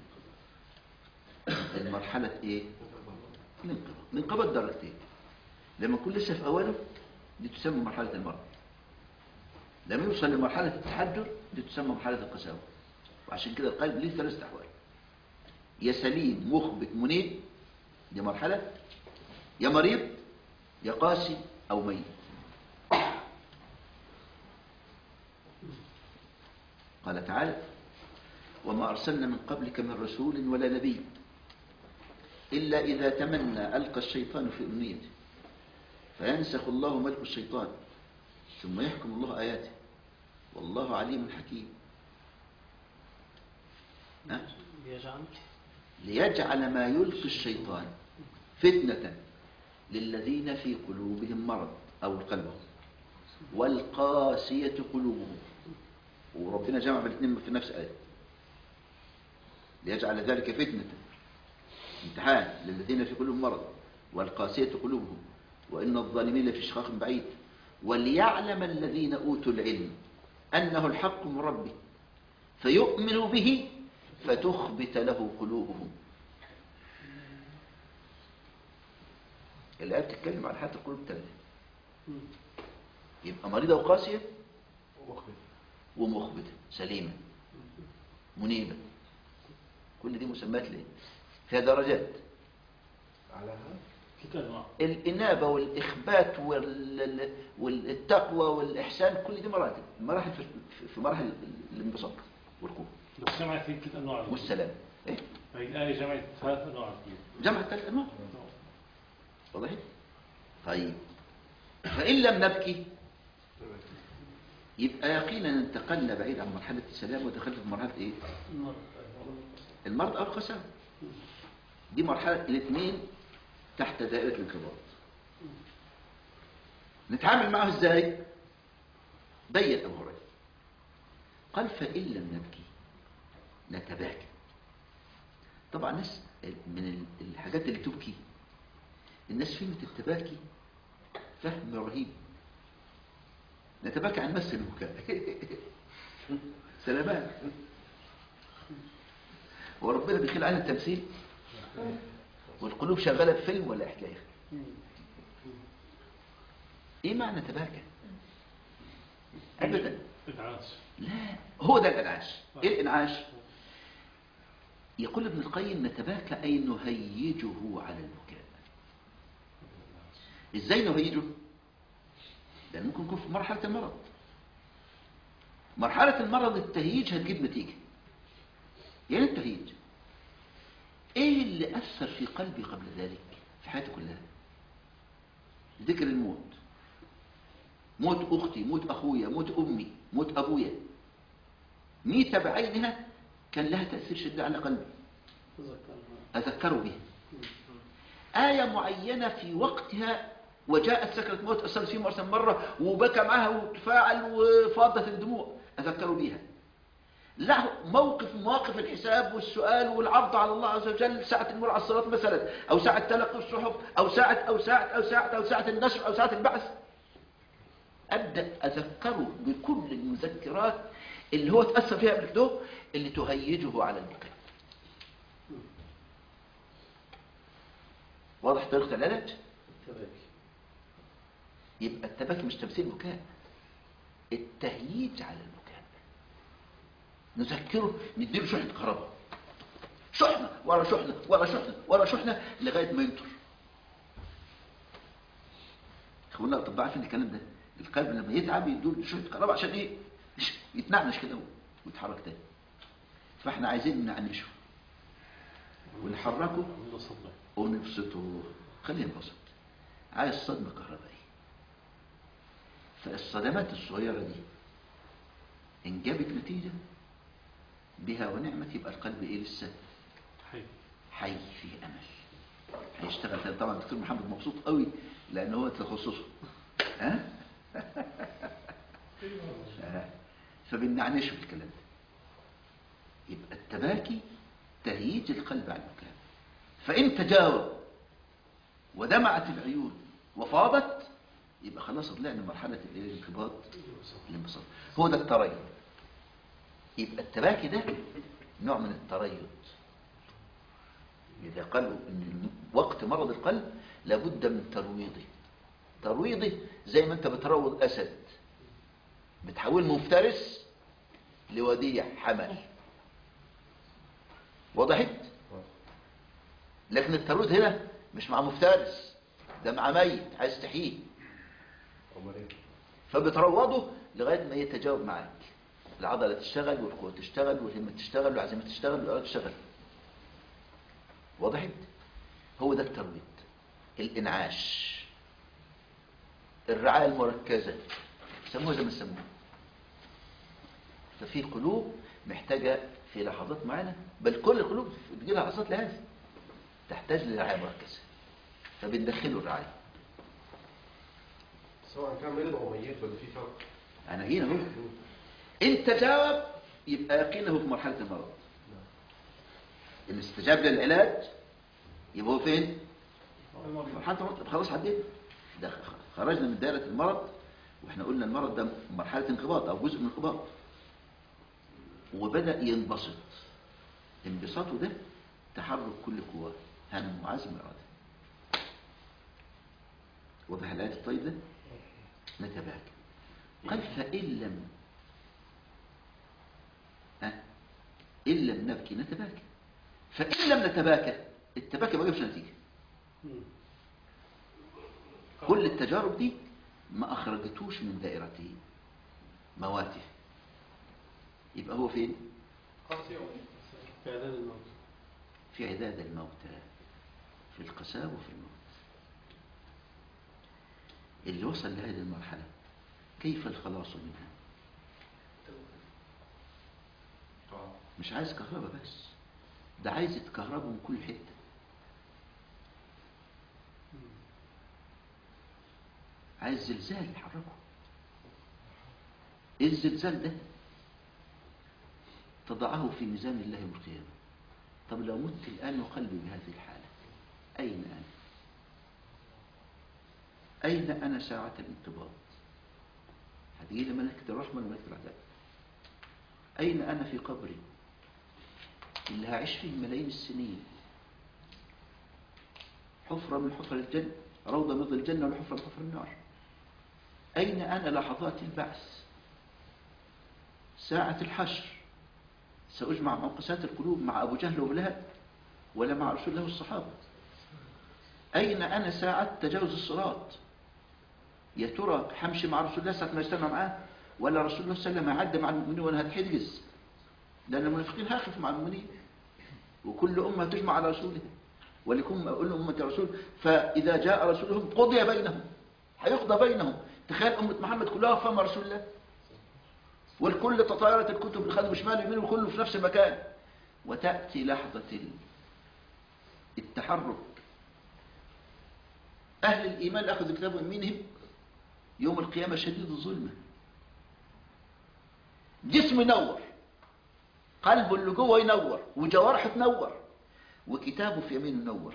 لمرحلة ايه الانقباض الانقباض درجتين لما يكون لسه في اوله دي تسمى مرحلة المرض لما يوصل لمرحلة التحجر دي تسمى مرحلة القساوة وعشان كده القلب ليه ثلاث احوال يا سليم مخبت منيب دي مرحلة يا مريض يا قاسي او ميت قال تعالى وما أرسلنا من قبلك من رسول ولا نبي إلا إذا تمنى ألقى الشيطان في أمنيته فينسخ الله ملك الشيطان ثم يحكم الله آياته والله عليم حكيم ها؟ يجعل ليجعل ما يلقي الشيطان فتنة للذين في قلوبهم مرض أو القلب والقاسية قلوبهم وربنا جمع بالاثنين في نفس آية ليجعل ذلك فتنة امتحان للذين في قلوبهم مرض والقاسية قلوبهم وإن الظالمين لفي شقاق بعيد وليعلم الذين أوتوا العلم أنه الحق من ربه فيؤمنوا به فتخبت له قلوبهم الآية بتتكلم عن حالة القلوب الثلاثة يبقى مريضة وقاسية ومخبت ومخبتة سليمة منيبة كل دي مسمات ليه فيها درجات على هذا ست أنواع الإنابة والإخبات وال- والتقوى والإحسان كل دي مراتب مراحل في- في- في مراحل الانبساط والقوة بس جمعت في ثلاث أنواع والسلام إيه؟ هي الآية جمعت ثلاث أنواع جمع الثلاث أنواع واضح طيب فإن لم نبكي يبقى يقينا انتقلنا بعيد عن مرحلة السلام ودخلنا في مرحلة إيه؟ المرض أو الخسارة دي مرحلة الاثنين تحت دائرة الانقباض نتعامل معه ازاي بين أبو هريرة قال فإن لم نبكي نتباكى طبعا الناس من الحاجات اللي تبكي الناس فهمت التباكي فهم رهيب نتباكى عن مس البكاء سلامات وربنا بيخيل على التمثيل والقلوب شغالة في فيلم ولا حكاية ايه معنى تباكى ابدا إنعاش لا هو ده الانعاش ايه الانعاش يقول ابن القيم نتباكى اي نهيجه على البكاء ازاي نهيجه لان ممكن يكون في مرحلة المرض مرحلة المرض التهييج هتجيب نتيجة يعني التهييج ايه اللي اثر في قلبي قبل ذلك في حياتي كلها ذكر الموت موت اختي موت اخويا موت امي موت ابويا ميتة بعينها كان لها تأثير شديد على قلبي أذكره بها آية معينة في وقتها وجاءت سكرة موت أصل فيه مرة مرة وبكى معها وتفاعل وفاضت الدموع أذكره بها له موقف من مواقف الحساب والسؤال والعرض على الله عز وجل ساعة المر على الصلاة مثلا أو ساعة تلقي الصحف أو ساعة أو ساعة أو ساعة أو ساعة النشر أو ساعة البعث أبدأ أذكره بكل المذكرات اللي هو تأثر فيها قبل كده اللي تهيجه على البكاء واضح طريقة العلاج يبقى التباكي مش تمثيل بكاء التهييج على البكاء نذكره نديله شحنة كهرباء شحنة ورا شحنة ورا شحنة ورا شحنة لغاية ما ينطر اخوانا الاطباء عارفين الكلام ده القلب لما يتعب يدور شحنة كهرباء عشان ايه يتنعنش كده ويتحرك تاني فاحنا عايزين نعنشه ونحركه عنده صدمة ونبسطه خليه ينبسط عايز صدمة كهربائية فالصدمات الصغيرة دي إن جابت نتيجة بها ونعمة يبقى القلب إيه لسه حي حي فيه أمل هيشتغل تاني. طبعا الدكتور محمد مبسوط قوي لأن هو تخصصه ها آه. فبنعنشه بالكلام ده يبقى التباكي تهييج القلب على البكاء فإن تجاوب ودمعت العيون وفاضت يبقى خلاص طلعنا من مرحلة الإيه؟ الانقباض الانبساط هو ده التريض يبقى التباكي ده نوع من التريض إذا قالوا إن وقت مرض القلب لابد من ترويضه ترويضه زي ما أنت بتروض أسد بتحول مفترس لوديع حمل وضحت لكن الترويض هنا مش مع مفترس ده مع ميت عايز تحييه أمال إيه؟ فبتروضه لغاية ما يتجاوب معاك العضلة تشتغل والقوة تشتغل والهمة تشتغل والعزيمة تشتغل والإرادة تشتغل وضحت هو ده الترويض الإنعاش الرعاية المركزة سموها زي ما سموها ففي قلوب محتاجة في لحظات معينة بل كل القلوب بتجي لها لحظات لهذا تحتاج لرعاية مركزة فبندخله الرعاية سواء كان مريض او ميت ولا في فرق أنا هنا هو أنت جاوب يبقى يقينه في مرحلة المرض إن استجاب للعلاج يبقى هو فين؟ في مرحلة المرض طب خلاص عدينا ده خ- خرجنا من دائرة المرض واحنا قلنا المرض ده مرحلة انقباض أو جزء من انقباض وبدأ ينبسط انبساطه ده تحرك كل قواه هم وعزم إرادة واضح الآية الطيب ده نتباكى قال فإن لم أه؟ إن لم نبكي نتباكى فإن لم نتباكى التباكى ما جابش نتيجة كل التجارب دي ما أخرجتوش من دائرته مواته يبقى هو فين في إعداد الموت في عداد الموتى في القساء وفي الموت اللي وصل لهذه المرحلة كيف الخلاص منها مش عايز كهرباء بس ده عايز يتكهربوا من كل حتة عايز زلزال يحركه ايه الزلزال ده تضعه في ميزان الله يوم القيامة طب لو مت الآن وقلبي بهذه الحالة أين أنا أين أنا ساعة الانقباض هتجي لي ملكة الرحمة وملكة العذاب أين أنا في قبري اللي هعيش فيه ملايين السنين حفرة من حفر الجنة روضة من ظل الجنة ولا حفرة من حفر النار أين أنا لحظات البعث ساعة الحشر سأجمع موقسات القلوب مع أبو جهل وأبو لهب ولا مع رسول الله والصحابة أين أنا ساعة تجاوز الصراط يا ترى همشي مع رسول الله ساعة ما يستنى معاه ولا رسول الله صلى الله عليه وسلم هيعدي مع المؤمنين وأنا هتحجز لأن المنافقين هيخف مع المؤمنين وكل أمة تجمع على رسوله ولكم أقول أمة رسول فإذا جاء رسولهم قضي بينهم هيقضى بينهم تخيل أمة محمد كلها فهم رسول الله والكل تطايرت الكتب الخادم وشمال يمين وكله في نفس المكان وتأتي لحظة ال- التحرك أهل الإيمان أخذوا كتاب يمينهم يوم القيامة شديد الظلمة جسم ينور قلبه اللي جوه ينور وجوارحه تنور وكتابه في يمينه ينور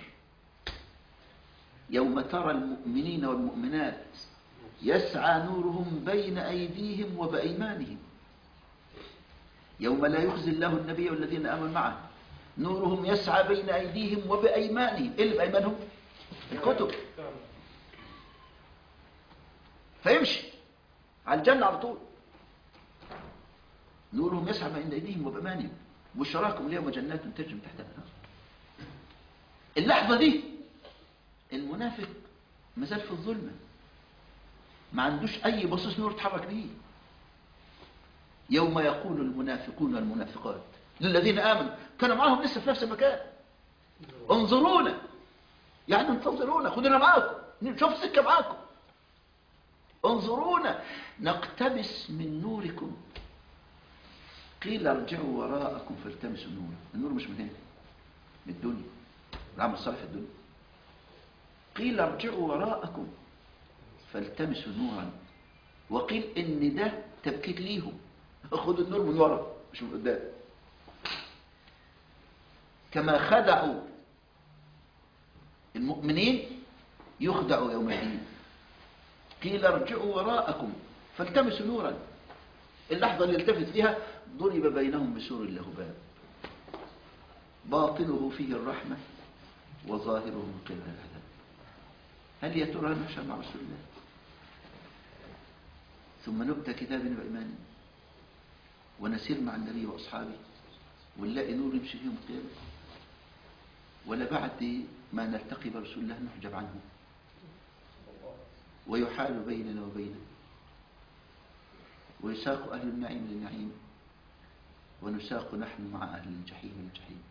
يوم ترى المؤمنين والمؤمنات يسعى نورهم بين أيديهم وبأيمانهم يوم لا يخزي الله النبي والذين آمنوا معه نورهم يسعى بين أيديهم وبأيمانهم إيه اللي بأيمانهم؟ الكتب فيمشي على الجنة على طول نورهم يسعى بين أيديهم وبأيمانهم بشراكم اليوم جنات تجري من تحتها الأنهار اللحظة دي المنافق مازال في الظلمة ما عندوش أي بصيص نور يتحرك بيه يوم يقول المنافقون والمنافقات للذين آمنوا كانوا معهم لسه في نفس المكان انظرونا يعني انتظرونا خدونا معاكم نشوف سكة معاكم انظرونا نقتبس من نوركم قيل ارجعوا وراءكم فالتمسوا نورا النور مش من هنا من الدنيا العمل الصالح في الدنيا قيل ارجعوا وراءكم فالتمسوا نورا وقيل ان ده تبكيت ليهم خدوا النور من ورا مش من قدام كما خدعوا المؤمنين يخدعوا يوم الدين قيل ارجعوا وراءكم فالتمسوا نورا اللحظة اللي التفت فيها ضرب بينهم بسور له باب باطنه فيه الرحمة وظاهره من قبل العذاب هل يا ترى نحشر مع رسول الله ثم نؤتى كتابنا بإيماننا ونسير مع النبي وأصحابه ونلاقي نور يمشي فيهم القيامة ولا بعد ما نلتقي برسول الله نحجب عنه ويحال بيننا وبينه ويساق أهل النعيم للنعيم ونساق نحن مع أهل الجحيم للجحيم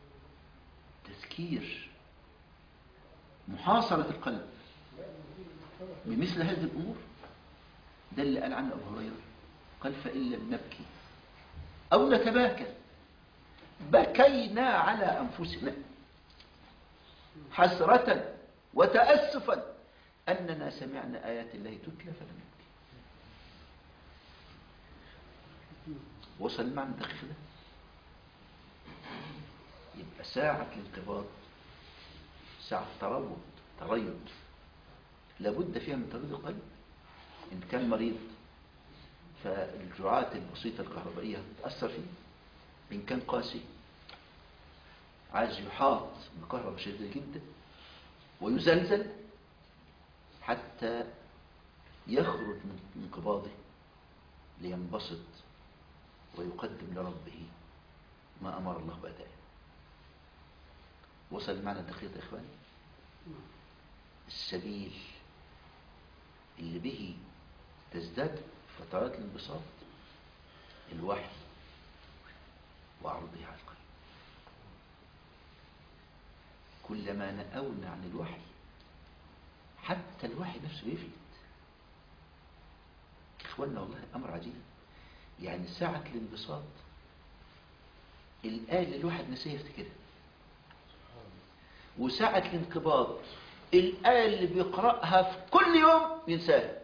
تذكير محاصرة القلب بمثل هذه الأمور ده اللي قال عنه أبو هريرة قال فإن لم نبكي أو نتباكى بكينا على أنفسنا حسرة وتأسفا أننا سمعنا آيات الله تتلى فلم نبكي وصل المعنى الدقيق ده يبقى ساعة الانقباض ساعة تروض تريض لابد فيها من تريض القلب إن كان مريض فالجرعات البسيطة الكهربائية تأثر فيه إن كان قاسي عايز يحاط بكهرباء شديدة جدا ويزلزل حتى يخرج من انقباضه لينبسط ويقدم لربه ما أمر الله بأدائه وصل المعنى الدقيق يا إخواني السبيل اللي به تزداد فترات الانبساط الوحي وعرضه على القلب كلما نأونا عن الوحي حتى الوحي نفسه يفلت إخواننا والله أمر عجيب يعني ساعة الانبساط الآية اللي الواحد نسيه يفتكرها وساعة الانقباض الآية اللي بيقرأها في كل يوم ينساها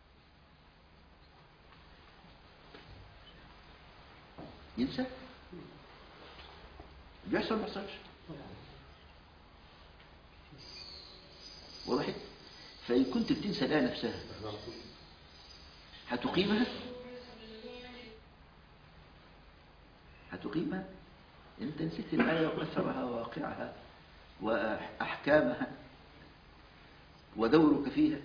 ينسى بيحصل ما يحصلش واضح فإن كنت بتنسى الآية نفسها هتقيمها هتقيمها انت نسيت الآية وأثرها وواقعها وأحكامها ودورك فيها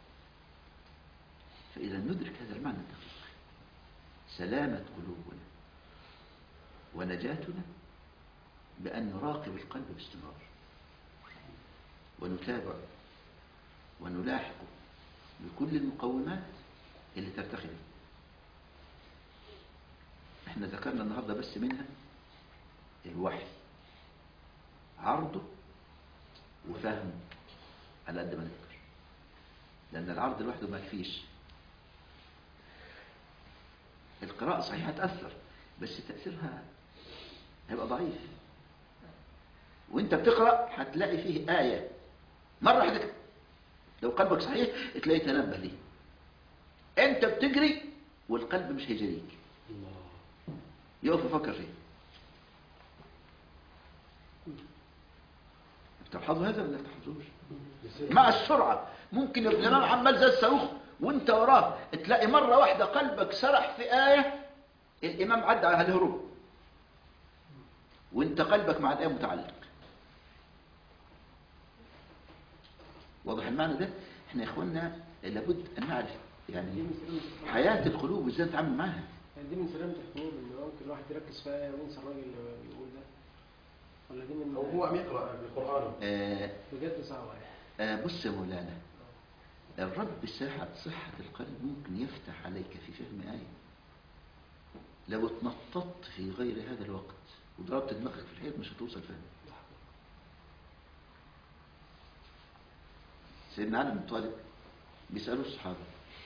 فإذا ندرك هذا المعنى الدقيق سلامة قلوبنا ونجاتنا بأن نراقب القلب باستمرار ونتابع ونلاحق بكل المقومات اللي ترتقي بها احنا ذكرنا النهاردة بس منها الوحي عرضه وفهمه على قد ما نقدر لأن العرض لوحده ما يكفيش القراءة صحيح هتأثر بس تأثيرها هيبقى ضعيف وانت بتقرأ هتلاقي فيه آية مرة واحدة كده لو قلبك صحيح تلاقيه تنبه ليه انت بتجري والقلب مش هيجريك الله يقف يفكر فيه بتلاحظوا هذا ولا بتلاحظوش مع السرعة ممكن يبقى الإمام عمال زي الصاروخ وانت وراه تلاقي مرة واحدة قلبك سرح في آية الإمام عدى على الهروب وانت قلبك مع الآية متعلق واضح المعنى ده احنا يا اخوانا لابد ان نعرف دي يعني من سلامة القلب. حياة القلوب ازاي نتعامل معاها يعني دي من سلامة القلوب ان ممكن الواحد يركز في آية وينسى الراجل اللي بيقول ده ولا دي من أو هو عم يقرأ بالقرآن إيه. آه بجد صعبة يعني آه بص يا مولانا الرب ساحة صحة القلب ممكن يفتح عليك في فهم آية لو اتنططت في غير هذا الوقت وضربت دماغك في الحيط مش هتوصل فهم سيدنا علي بن طالب بيسألوا الصحابة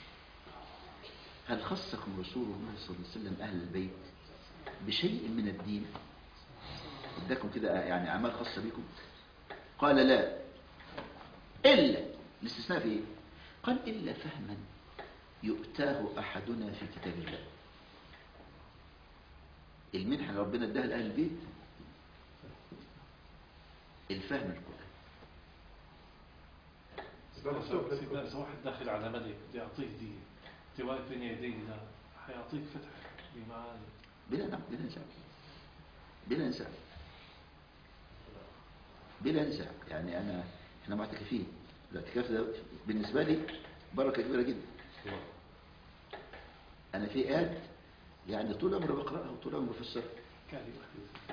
هل خصكم رسول الله صلى الله عليه وسلم أهل البيت بشيء من الدين اداكم كده يعني أعمال خاصة بكم قال لا إلا الاستثناء في إيه؟ قال إلا فهما يؤتاه أحدنا في كتاب الله المنحة اللي ربنا اداها لأهل البيت الفهم القرآن سيدنا إذا واحد داخل على ملك بدي أعطيه دي أنت واقف بين يديه لا حيعطيك فتح بمعاني بلا نعم بلا نزاع بلا نزاع بلا نزاع يعني أنا إحنا معتكفين الاعتكاف ده بالنسبة لي بركة كبيرة جدا أنا في آيات يعني طول عمري بقرأها وطول عمري بفسرها كان يبقى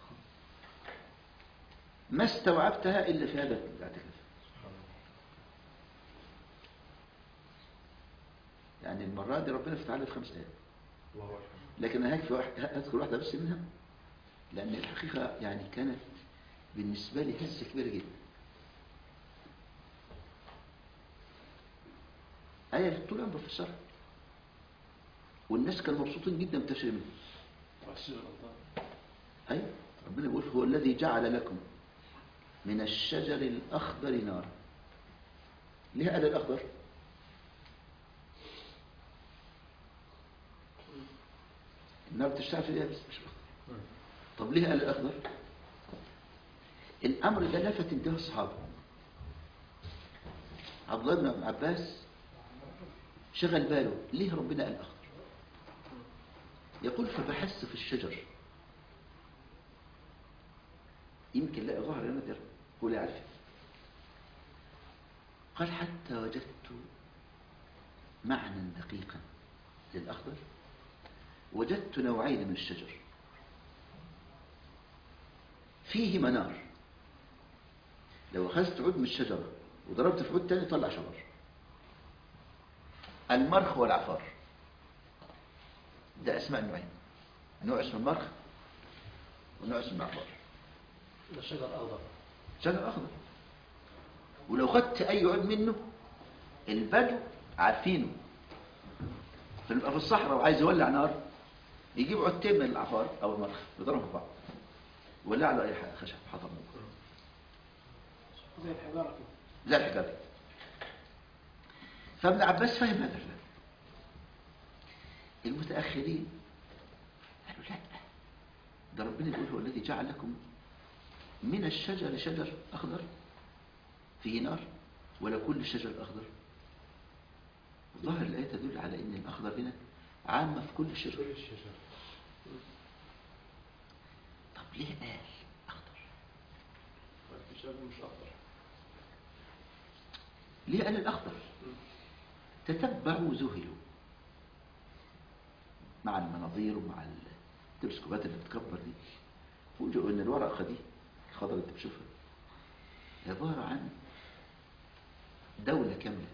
ما استوعبتها إلا في هذا الاعتكاف يعني المرة دي ربنا فتح علي في خمس آيات الله أكبر لكن أنا هكفي واحد هذكر واحدة بس منها لأن الحقيقة يعني كانت بالنسبة لي هزة كبيرة جدا آية طول عمره في الشرع والناس كانوا مبسوطين جدا بتشري منه والشجر الله أيوة ربنا يقول هو الذي جعل لكم من الشجر الأخضر نارا ليه قال الأخضر؟ النار بتشتغل في اليابس مش أخضر طب ليه قال الأخضر؟ الأمر ده لفت انتباه الصحابة عبد الله بن عباس شغل باله ليه ربنا قال أخضر؟ يقول فبحثت في الشجر يمكن لا ظهر نادر هو لا يعرف قال حتى وجدت معنى دقيقا للأخضر وجدت نوعين من الشجر فيه منار لو أخذت عود من الشجرة وضربت في عود تاني طلع شجر المرخ والعفار ده أسماء النوعين نوع اسمه المرخ ونوع اسمه العفار ده شجر أخضر شجر أخضر ولو خدت أي عود منه البدو عارفينه فنبقى في الصحراء وعايز يولع نار يجيب عودتين من العفار أو المرخ يضربهم في بعض يولع له أي ح- خشب حطب زي الحجارة كده زي الحجارة فابن عباس فهم هذا الكلام المتأخرين قالوا لا ده ربنا يقول هو الذي جعل لكم من الشجر شجر أخضر فيه نار ولا كل شجر أخضر ظاهر الآية تدل على أن الأخضر هنا عامة في كل شجر كل الشجر طب ليه قال أخضر في شجر مش أخضر ليه قال الأخضر تتبعوا ذهلوا مع المناظير ومع التلسكوبات اللي بتكبر دي فوجئوا ان الورقه دي الخضراء اللي انت بتشوفها عباره عن دوله كامله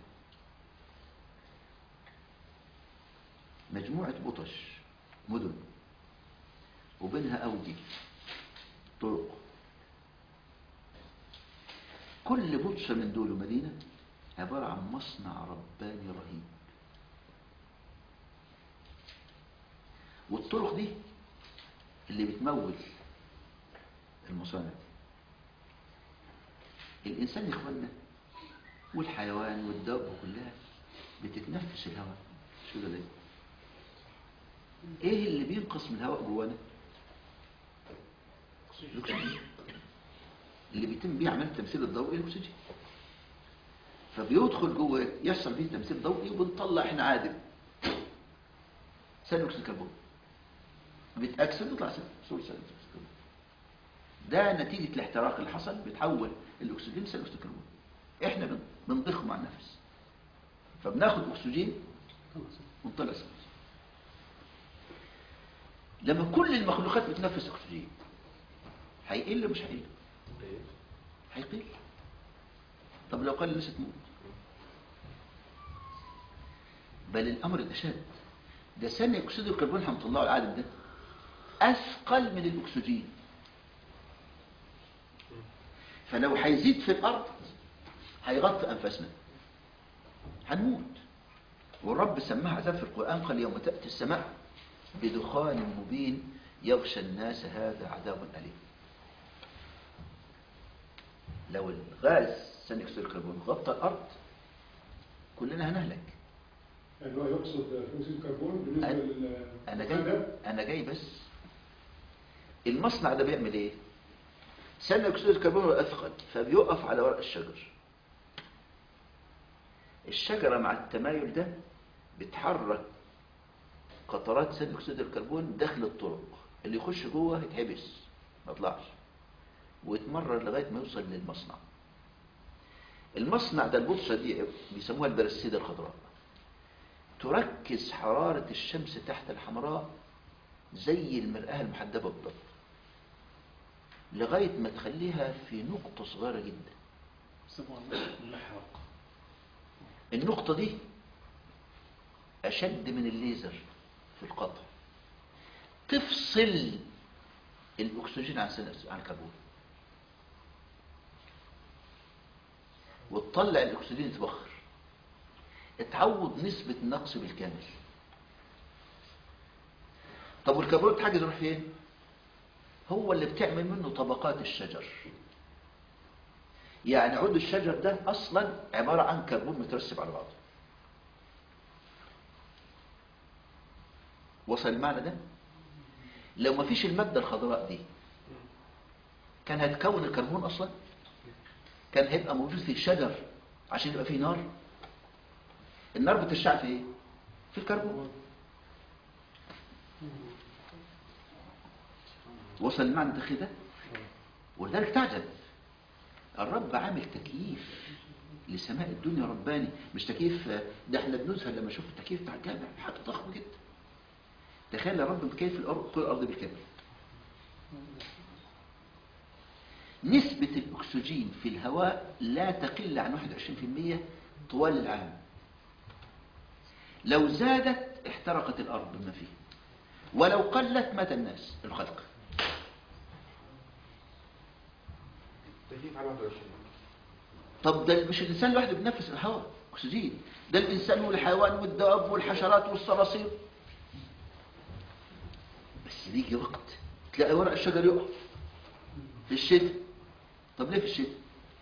مجموعه بطش مدن وبينها اودي طرق كل بطشه من دول مدينه عباره عن مصنع رباني رهيب والطرق دي اللي بتمول المصانع دي الإنسان يا إخوانا والحيوان والدابة كلها بتتنفس الهواء شو ده ليه؟ ايه اللي بينقص من الهواء جوانا الاكسجين اللي بيتم بيه عمليه التمثيل الضوئي الاكسجين فبيدخل جوه يحصل فيه تمثيل ضوئي وبنطلع احنا عادم ثاني اكسيد الكربون بيتاكسد ويطلع ثاني ثاني اكسيد الكربون ده نتيجه الاحتراق اللي حصل بيتحول الاكسجين لثاني اكسيد الكربون احنا بن- بنضخه مع النفس فبناخد اكسجين ونطلع ثاني اكسيد لما كل المخلوقات بتنفس اكسجين هيقل مش هيقل هيقل طب لو قل الناس تموت بل الامر الاشد ده ثاني اكسيد الكربون هنطلعه العالم ده اثقل من الاكسجين فلو هيزيد في الارض هيغطي انفاسنا هنموت والرب سماها عذاب في القران قال يوم تاتي السماء بدخان مبين يغشى الناس هذا عذاب اليم لو الغاز ثاني اكسيد الكربون غطى الارض كلنا هنهلك يعني هو يقصد ثاني اكسيد الكربون بالنسبه أنا- لل انا جاي انا جاي بس المصنع ده بيعمل ايه ثاني اكسيد الكربون هو اثقل فبيقف على ورق الشجر الشجره مع التمايل ده بتحرك قطرات ثاني اكسيد الكربون داخل الطرق اللي يخش جوه يتحبس ما يطلعش ويتمرر لغايه ما يوصل للمصنع المصنع ده البطشه دي بيسموها البرسيده الخضراء تركز حرارة الشمس تحت الحمراء زي المرآة المحدبة بالضبط لغاية ما تخليها في نقطة صغيرة جدا يسموها المحرق النقطة دي أشد من الليزر في القطع تفصل الأكسجين عن ثاني عن الكربون وتطلع الأكسجين يتبخر تعوض نسبة النقص بالكامل طب والكربونات حاجة يروح فين هو اللي بتعمل منه طبقات الشجر يعني عود الشجر ده اصلا عبارة عن كربون مترسب على بعضه وصل المعنى ده لو ما فيش المادة الخضراء دي كان هتكون الكربون اصلا كان هيبقى موجود في الشجر عشان يبقى فيه نار النار بتشتغل في ايه في الكربون وصل المعنى الدقيق ده ولذلك تعجب الرب عامل تكييف لسماء الدنيا رباني مش تكييف ده احنا بنزهل لما نشوف التكييف بتاع الجامع حاجه ضخمه جدا تخيل يا رب مكيف الارض كل الارض بالكامل نسبة الأكسجين في الهواء لا تقل عن 21% طوال العام لو زادت احترقت الأرض بما فيه ولو قلت مات الناس الخلق تكييف على 21 طب ده مش الإنسان لوحده بينفس الهواء أكسجين ده الإنسان والحيوان والدواب والحشرات والصراصير بس بيجي وقت تلاقي ورق الشجر يقع في الشتاء طب ليه في الشتاء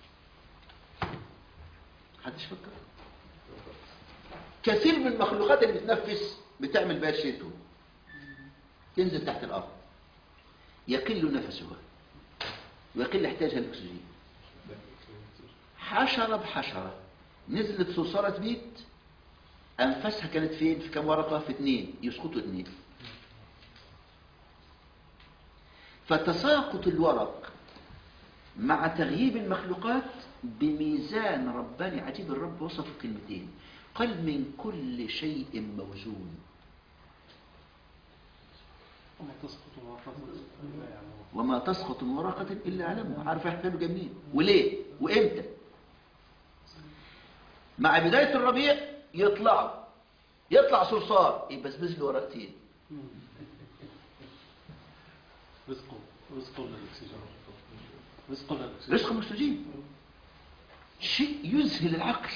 محدش فكر كثير من المخلوقات اللي بتنفس بتعمل بها الشتاء تنزل تحت الأرض يقل نفسها ويقل احتياجها للأكسجين حشرة بحشرة نزلت صرصرة بيت أنفاسها كانت فين في كم ورقة في اتنين يسقطوا اتنين فتساقط الورق مع تغييب المخلوقات بميزان رباني عجيب الرب وصف كلمتين قال من كل شيء موزون وما تسقط ورقة لا يعلمون وما تسقط من ورقة إلا علمها عارف يحفظوا جميل وليه وإمتى مع بداية الربيع يطلعوا يطلع صرصار يبزبز له ورقتين رزقه رزقه للأكسجين رزقه للأكسجين رزق مستجيب شيء يذهل العقل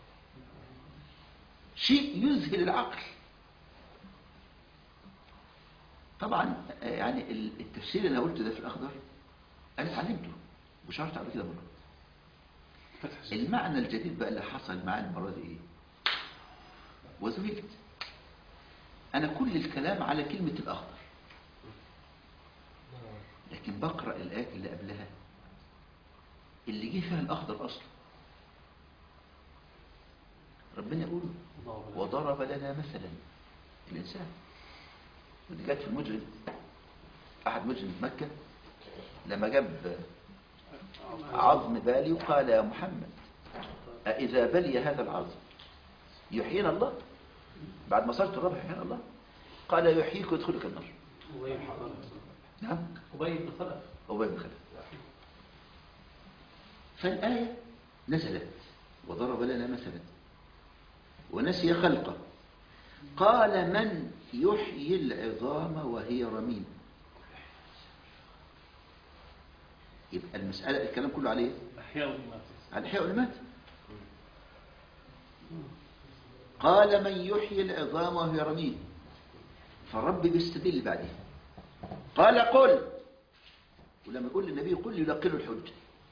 شيء يذهل العقل طبعا آه، يعني ال- التفسير اللي أنا قلته ده في الأخضر أنا اتعلمته وشرحت قبل كده مرة فتح الشيء المعنى الجديد بقى اللي حصل معايا المرة دي إيه وزهقت أنا كل الكلام على كلمة الأخضر لكن بقرأ الآيات اللي قبلها اللي جه فيها الأخضر أصلا ربنا يقول وضرب لنا مثلا الإنسان ودي جت في المجرم أحد مجرم في مكة لما جاب عظم بالي وقال يا محمد أإذا بلي هذا العظم يحيينا الله بعد ما صرت الرب يحيينا الله قال يحييك ويدخلك النار أبي بن خلف نعم أبي بن خلف أبي بن خلف فالآية نزلت وضرب لنا مثلا ونسي خلقه قال من يحيي العظام وهي رميم يبقى المسألة الكلام كله عليه أحياء والمات على الحياة والمات قال من يحيي العظام وهي رميم فالرب بيستدل بعدها قال قل ولما يقول للنبي قل يلقن الحجة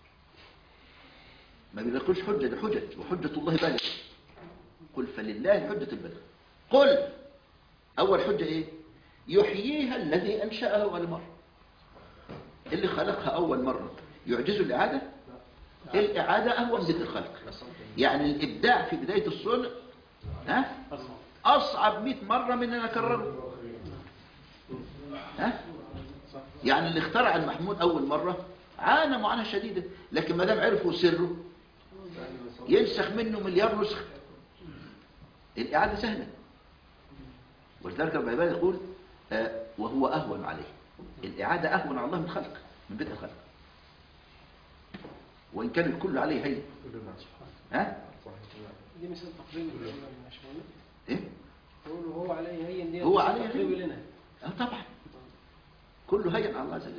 ما بيلقنش حجة ده حجج وحجة الله بالغ قل فلله الحجة البالغة قل أول حجة إيه يحييها الذي أنشأها أول مرة اللي خلقها أول مرة يعجز الإعادة الإعادة أهون من الخلق يعني الإبداع في بداية الصنع ها أصلا أصعب 100 مرة من أن أكرره ها يعني اللي اخترع المحمود أول مرة عانى معاناة شديدة لكن ما دام عرفوا سره ينسخ منه مليار نسخة الإعادة سهلة ولذلك رب العباد يقول آه وهو أهون عليه الإعادة أهون على الله من الخلق من بدء الخلق وإن كان الكل عليه هين ها دي مثال تقريبي لنا يا شباب إيه يقول هو عليه هين دي هو مثال عليه تقريبي هين. لنا آه طبعا كله هين على الله عز وجل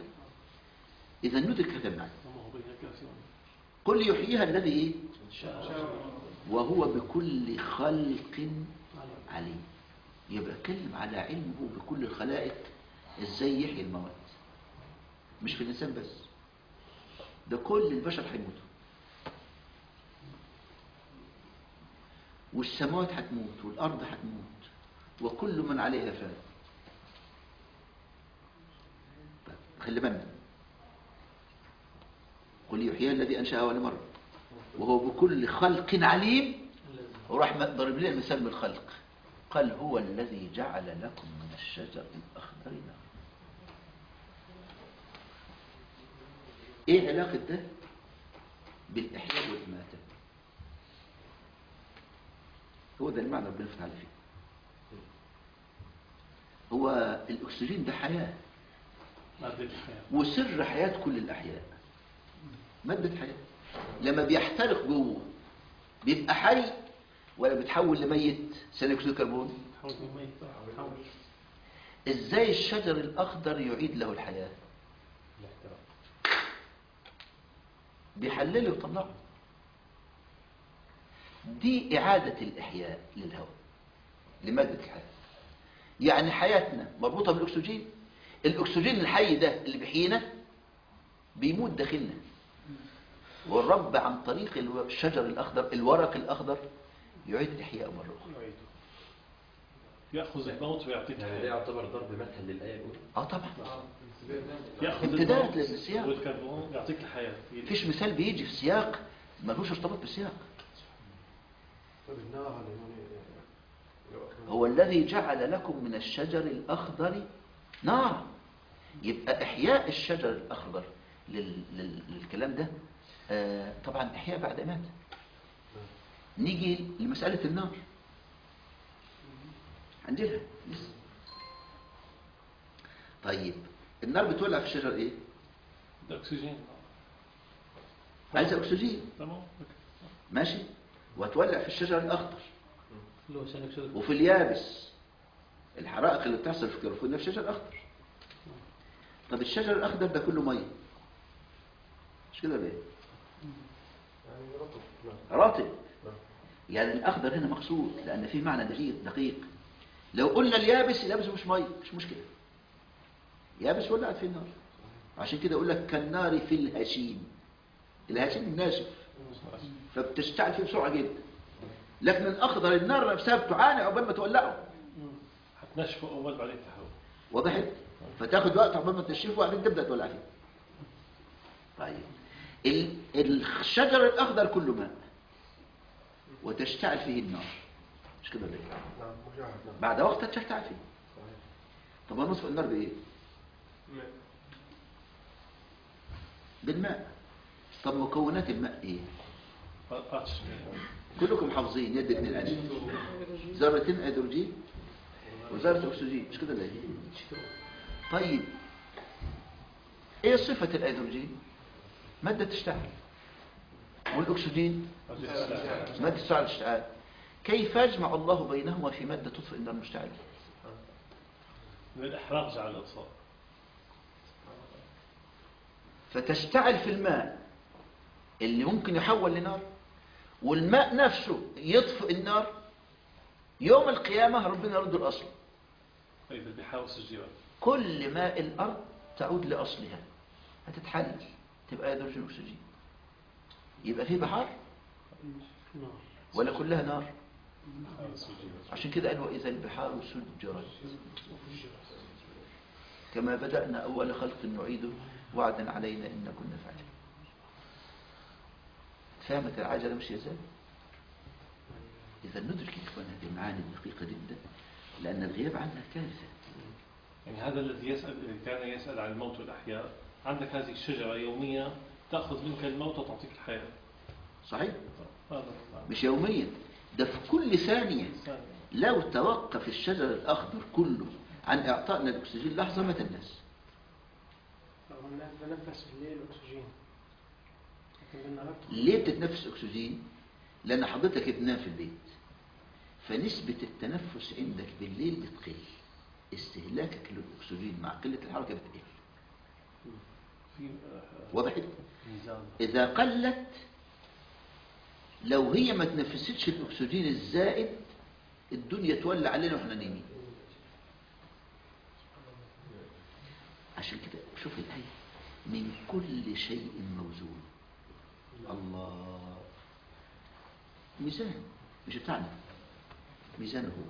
إذا ندرك هذا المعنى وما هو بين كافرون قل يحييها الذي إيه؟ وهو بكل خلق عليم يبقى اتكلم على علمه بكل الخلائق ازاي يحيي الموت مش في الانسان بس ده كل البشر هيموتوا والسماوات هتموت والارض هتموت وكل من عليها فان طيب، خلي بالنا قل يحييها الذي انشاها اول مره وهو بكل خلق عليم وراح ضرب لنا مثال من الخلق قال هو الذي جعل لكم من الشجر الاخضر نارا ايه علاقه ده بالاحياء والاماته هو ده المعنى اللي بنفتح عليه فيه هو الاكسجين ده حياه مادة الحياة وسر حياه كل الاحياء ماده حياه لما بيحترق جوه بيبقى حي ولا بيتحول لميت ثاني اكسيد الكربون تحول من ميت تحول ازاي الشجر الاخضر يعيد له الحياه بيحلله ويطلعه دي إعادة الإحياء للهواء لمادة الحياة يعني حياتنا مربوطة بالأكسجين الأكسجين الحي ده اللي بيحيينا بيموت داخلنا والرب عن طريق الو- الشجر الأخضر الورق الأخضر يعيد إحياء مرة أخرى يعيده يأخذ الموت ويعطيك يعني ده الحياة يعتبر ضرب مثل للآية الأولى آه طبعا يأخذ امتداد الموت للسياق. والكربون يعطيك الحياة فيش مثال بيجي في سياق ملوش ارتباط بالسياق طب النار يعني لو أكمل- هو الذي جعل لكم من الشجر الأخضر نارا يبقى إحياء الشجر الأخضر لل... لل... للكلام ده آه طبعا إحياء بعد إماتة نيجي لمسألة النار عندنا لسه طيب النار بتولع في الشجر إيه؟ ده أكسجين عايزة أكسجين تمام ماشي وهتولع في الشجر الأخضر اللي هو ثاني أكسيد وفي اليابس الحرائق اللي بتحصل في كاليفورنيا في شجر اخضر طب الشجر الاخضر ده كله ميه مش كده ليه يعني رطب نعم رطب نعم. يعني الاخضر هنا مقصود لان في معنى دقيق دقيق لو قلنا اليابس اليابس مش ميه مش مشكله يابس ولعت في النار عشان كده اقول لك كالنار في الهشيم الهشيم الناشف فبتشتعل فيه بسرعه جدا لكن الاخضر النار نفسها بتعاني عقبال ما تولعه هتنشفه أول بعدين تحول وضحت فتاخد وقت عقبال ما تنشفه وبعدين تبدا تولع فيه طيب ال- الشجر الاخضر كله ماء وتشتعل فيه النار مش كده ليه نعم مجاهد نعم بعد وقت تشتعل فيه صحيح طب نصف النار بايه ماء. بالماء طب مكونات الماء ايه قاتش كلكم حافظين يد اتنين الف ذرتين هيدروجين وذره اكسجين مش كده ليه طيب ايه صفه الهيدروجين ماده تشتعل والاكسجين مادة تشتعل الاشتعال كيف يجمع الله بينهما في مادة تطفئ النار المشتعلة من الإحراق جعل الإطفاء فتشتعل في الماء اللي ممكن يحول لنار والماء نفسه يطفئ النار يوم القيامة ربنا يرد الأصل إذا بيحاول سجيرات كل ماء الأرض تعود لأصلها هتتحلل تبقى هيدروجين أكسجين يبقى في بحار ولا كلها نار بيحاول سجيرات عشان كده قال وإذا البحار سجرت كما بدأنا أول خلق نعيده وعدا علينا إن كنا فاعلين فهمت العجلة مش ازاي إذا ندرك يا إخوان هذه المعاني الدقيقة جدا لأن الغياب عنها كارثة يعني هذا الذي يسأل إذا كان يسأل عن الموت والأحياء عندك هذه الشجرة يوميا تأخذ منك الموت وتعطيك الحياة صحيح هذا مش يوميا ده في كل ثانية ثاني. لو توقف الشجر الأخضر كله عن إعطائنا الأكسجين لحظة مات الناس لو الناس بنفس بالليل اكسجين لكن بالنهار ليه بتتنفس أكسجين؟ لأن حضرتك بتنام في البيت فنسبة التنفس عندك بالليل بتقل استهلاكك للأكسجين مع قلة الحركة بتقل في آه، وضحت؟ ميزان إذا قلت لو هي ما تنفستش الأكسجين الزائد الدنيا تولى علينا واحنا نايمين عشان كده شوف الآية من كل شيء موزون الله ميزان مش بتاعنا ميزانه هو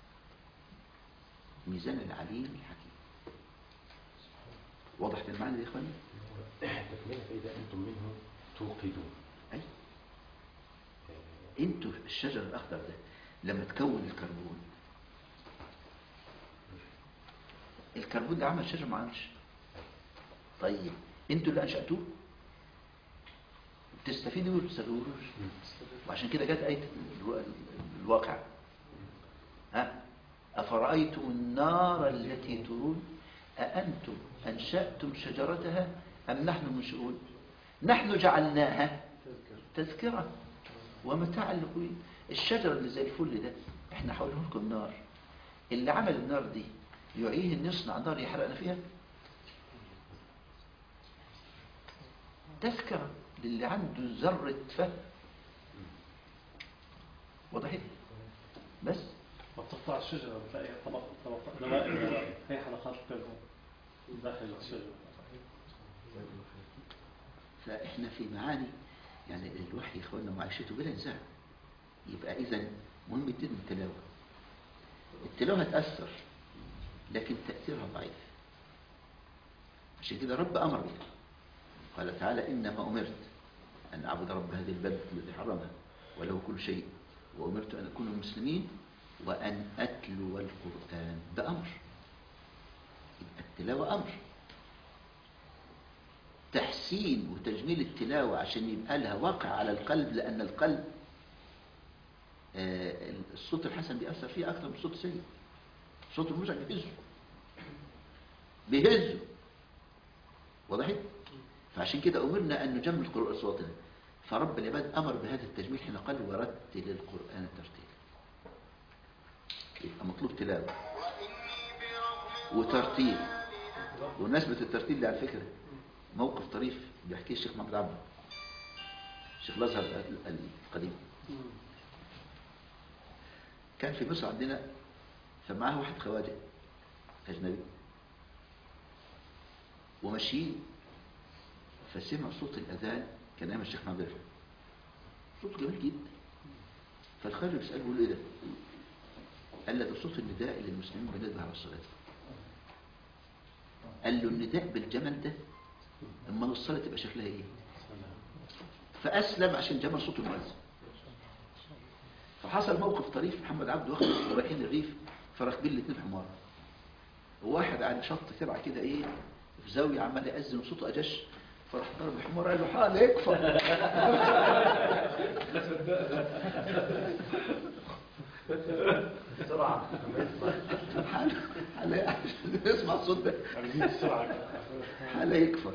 ميزان العليم الحكيم وضحت المعنى دي يا اخواني تكملة فإذا أنتم منه توقدون اي انتوا الشجر الاخضر ده لما تكون الكربون الكربون ده عمل شجر ما عملش طيب انتوا اللي انشاتوه تستفيدوا ولا تستفيدوش وعشان كده جت آية الو- الواقع ها أفرأيتم النار التي ترون أأنتم أنشأتم شجرتها أم نحن المنشئون نحن جعلناها تذكرة ومتاعا للمقوين الشجرة اللي زي الفل ده احنا حولنا لكم نار اللي عمل النار دي يعيه ان يصنع نار يحرقنا فيها تذكرة للي عنده ذرة فهم وضحت بس ما بتقطع الشجرة بتلاقي طبق طبق نوائب نوائب هي حلقات الكربون داخل الشجرة فاحنا في معاني يعني الوحي يا اخواننا معيشته بلا نزاع يبقى اذا مهم جدا التلاوه التلاوه هتاثر لكن تاثيرها ضعيف عشان كده رب امر بها قال تعالى انما امرت ان اعبد رب هذه البلده الذي حرمها وله كل شيء وامرت ان اكون من المسلمين وان اتلو القران ده امر يبقى التلاوه امر تحسين وتجميل التلاوة عشان يبقى لها واقع على القلب لأن القلب آه، الصوت الحسن بيأثر فيه أكثر من الصوت السيء صوت المزعج بيهزه بيهزه وضحت؟ فعشان كده أمرنا أن نجمل قراءة أصواتنا فرب العباد أمر بهذا التجميل حين قال ورتل القرآن ترتيلا يبقى مطلوب تلاوة وترتيل ونسبة الترتيل دي على فكرة موقف طريف بيحكيه الشيخ محمد عبده الشيخ الازهر ال- القديم كان في مصر عندنا فمعاه واحد خواجه اجنبي وماشيين فسمع صوت الاذان كان ايام الشيخ محمد رفعت صوت جميل جدا فالخواجه بيساله بيقول له ايه ده؟ قال له ده صوت النداء اللي المسلمين بيندوا على الصلاه قال له النداء بالجمل ده اما الصلاه تبقى شكلها ايه فاسلم عشان جمل صوت المؤذن فحصل موقف طريف محمد عبده واخد رايحين الريف فراكبين الاثنين حمار وواحد على شط تبع كده ايه في زاويه عمال يأذن وصوته اجش فراح ضرب الحمار قال له حال يكفر بسرعة حال حال يسمع الصوت ده عايزين السرعة حال يكفر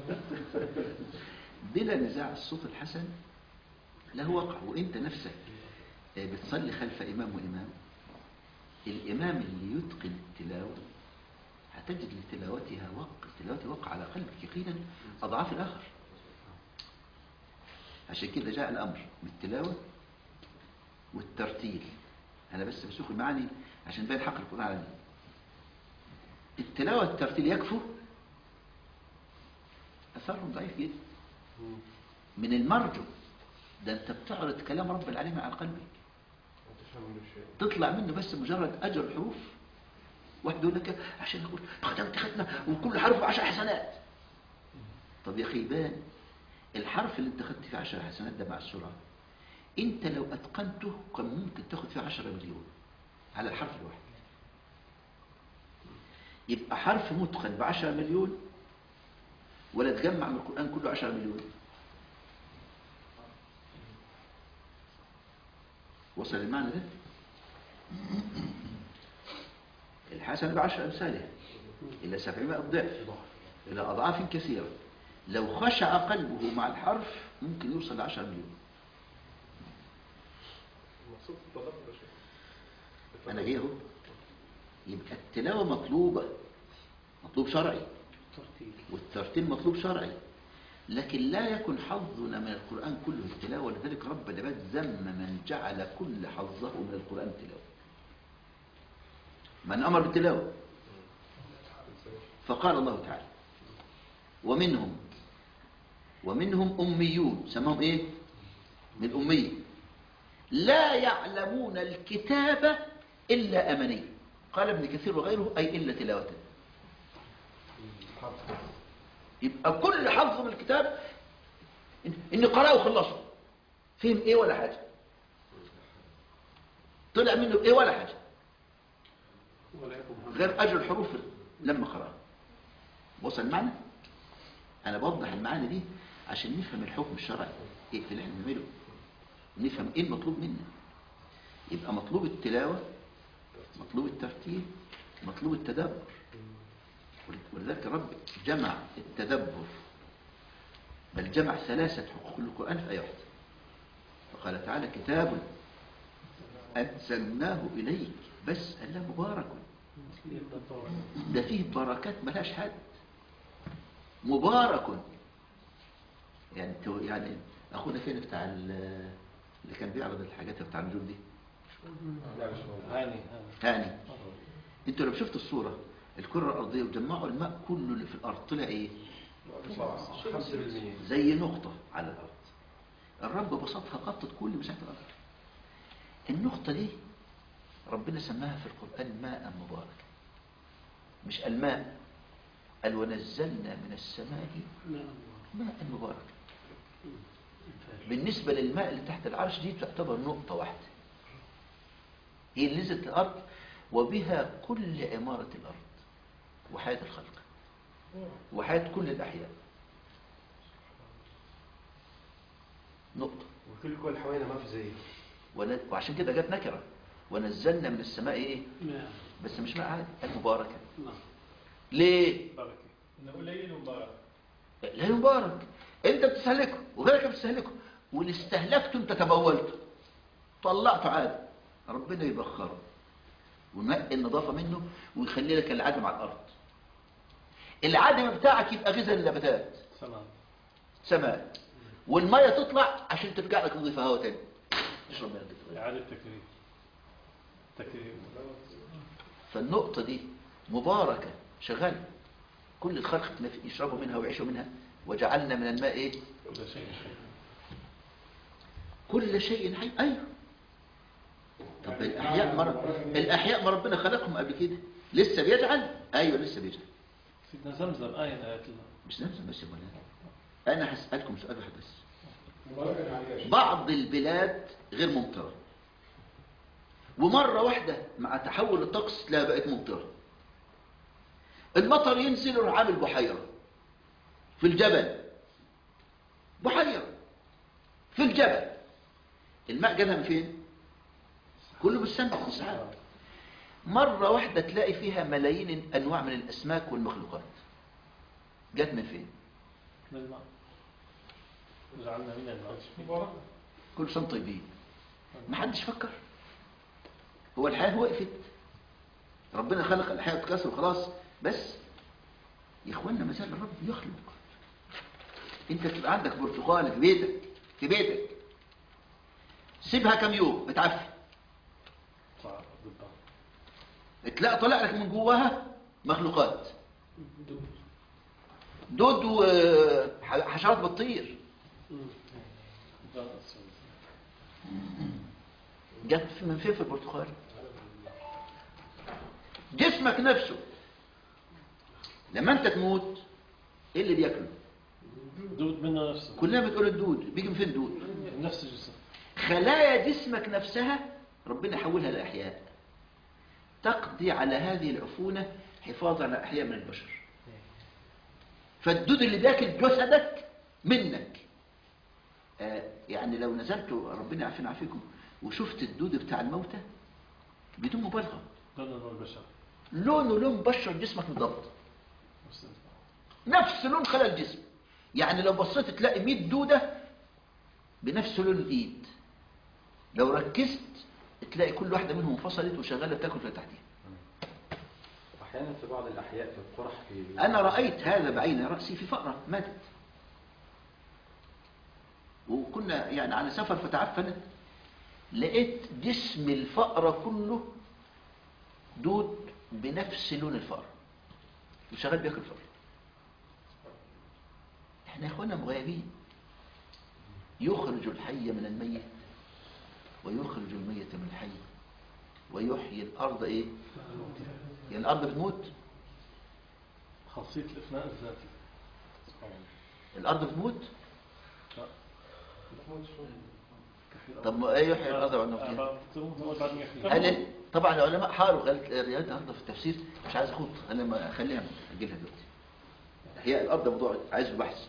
بلا نزاع الصوت الحسن له وقع وانت نفسك آه، بتصلي خلف امام وامام الامام اللي يتقن التلاوه هتجد لتلاوتها وقع تلاوتها وقع على قلبك يقينا اضعاف الاخر عشان كده جاء الامر بالتلاوه والترتيل انا بس بسوق المعاني عشان باين حق القران على التلاوه والترتيل يكفوا اثرهم ضعيف جدا من المرجو ده انت بتعرض كلام رب العالمين على قلبك تفهم منه شيء تطلع منه بس مجرد اجر الحروف واحد يقول لك عشان اقول ختمت ختمه وكل حرف عشر حسنات طب يا اخي بان الحرف اللي انت خدت فيه عشر حسنات ده مع السرعه انت لو اتقنته كان ممكن تاخد فيه عشرة مليون على الحرف الواحد يبقى حرف متقن بعشرة مليون ولا تجمع من القرآن كله عشرة مليون وصل المعنى ده الحسنة بعشر أمثالها إلى سبعمائة ضعف إلى أضعاف كثيرة لو خشع قلبه مع الحرف ممكن يوصل لعشر مليون المقصود التدبر يا شيخ أنا جاي أهو يبقى التلاوة مطلوبة مطلوب شرعي ترتيل والترتيل مطلوب شرعي لكن لا يكن حظنا من القرآن كله التلاوة ولذلك رب العباد ذم من جعل كل حظه من القرآن تلاوة من أمر بالتلاوة فقال الله تعالى ومنهم ومنهم أميون سماهم إيه من أمية لا يعلمون الكتاب إلا أمني قال ابن كثير وغيره أي إلا تلاوة يبقى كل حظ من الكتاب إن- إن قرأه وخلصه فهم إيه ولا حاجة طلع منه إيه ولا حاجة ولا يكن هم غير أجر الحروف لما قرأها وصل المعنى أنا بوضح المعاني دي عشان نفهم الحكم الشرعي إيه في اللي احنا بنعمله نفهم إيه المطلوب منا يبقى مطلوب التلاوة مطلوب الترتيب مطلوب التدبر ولذلك الرب جمع التدبر بل جمع ثلاثة حقوق القرآن في آية واحدة فقال تعالى كتاب أنزلناه إليك بس ألا مبارك ده فيه بركات ملهاش حد مبارك يعني تو- يعني اخونا فين بتاع ال- اللي كان بيعرض الحاجات بتاع النجوم دي لا مش موجود هاني هاني تاني انتوا لو شفتوا الصورة الكرة الأرضية وجمعوا الماء كله اللي في الأرض طلع إيه؟ 5% زي نقطة على الأرض الرب بسطها غطت كل مساحة الأرض النقطة دي ربنا سماها في القرآن ماء مبارك مش الماء قال ونزلنا من السماء ماء مبارك بالنسبة للماء اللي تحت العرش دي تعتبر نقطة واحدة هي اللي نزلت الأرض وبها كل عمارة الأرض وحياة الخلق وحياة كل الأحياء نقطة وكل كل حوالينا ما في زيه ون- وعشان كده جت نكرة ونزلنا من السماء ايه نعم بس مش ماء عادي المباركة نعم ليه بركة انه قليل ومبارك لا يبارك انت بتستهلكه وغيرك بتستهلكه واللي استهلكته انت تبولته طلعته عادي ربنا يبخره وينقي النظافة منه ويخلي لك العدم على الأرض العدم بتاعك يبقى غذاء للنباتات سلام سماء والمية تطلع عشان ترجع لك نظيفة هوا تاني تشرب منها تطلع. إعادة تكريم تكريم فالنقطة دي مباركة شغالة كل الخلق يشربوا منها ويعيشوا منها وجعلنا من الماء ايه كل شيء شيء كل شيء حي ايوه طب الاحياء مر... الاحياء ما ربنا خلقهم قبل كده لسه بيجعل ايوه لسه بيجعل سيدنا زمزم آية من آيات الله مش نفس بس يا مولانا انا هسالكم سؤال واحد بس مباركة عليها بعض البلاد غير ممطرة ومرة واحدة مع تحول الطقس تلاقيها بقت ممطرة المطر ينزل ويروح عامل بحيرة في الجبل بحيرة في الجبل الماء جابها من فين؟ كله بالسمك من السحاب مرة واحدة تلاقي فيها ملايين أنواع من الأسماك والمخلوقات جت من فين؟ من الماء وجعلنا من الماء مبارك كل سنة طيبين ما حدش فكر هو الحياة وقفت ربنا خلق الحياة تكسر وخلاص بس يا اخوانا ما زال الرب يخلق انت تبقى عندك برتقال في بيتك في بيتك سيبها كم يوم بتعفن صعب بالضبط تلاقي طلع لك من جواها مخلوقات دود وحشرات بتطير بالضبط جت من فين في البرتقال جسمك نفسه لما انت تموت ايه اللي بياكله دود منه نفسه كلنا بتقول الدود بيجي من فين دود نفس الجسم خلايا جسمك نفسها ربنا يحولها لاحياء تقضي على هذه العفونه حفاظا على احياء من البشر فالدود اللي بياكل جسدك منك آه يعني لو نزلت ربنا يعافينا ويعافيكم وشفت الدود بتاع الموتى بدون مبالغه لون نور البشر لونه لون بشر جسمك بالضبط نفس نفس لون خلايا الجسم يعني لو بصيت تلاقي 100 دودة بنفس لون الايد لو ركزت تلاقي كل واحدة منهم انفصلت وشغالة بتاكل في تحتها احيانا في بعض الاحياء في القرح في انا رأيت هذا بعين رأسي في فأرة ماتت وكنا يعني على سفر فتعفنت لقيت جسم الفأرة كله دود بنفس لون الفأر وشغال بياكل فأر احنا يا اخوانا مغيبين يخرج الحي من الميت ويخرج الميت من الحي ويحيي الأرض ايه يعني الأرض بتموت خاصية الإفناء الذاتي سبحان الله الأرض بتموت لا. طب ما ايه يحيي الأرض بعد موتها بعد تموت بعد ما يحيي هل طبعا العلماء حاروا قالت الرياض النهارده في التفسير مش عايز اخوض انا ما اخليها اجيبها دلوقتي هي الارض موضوع عايز بحث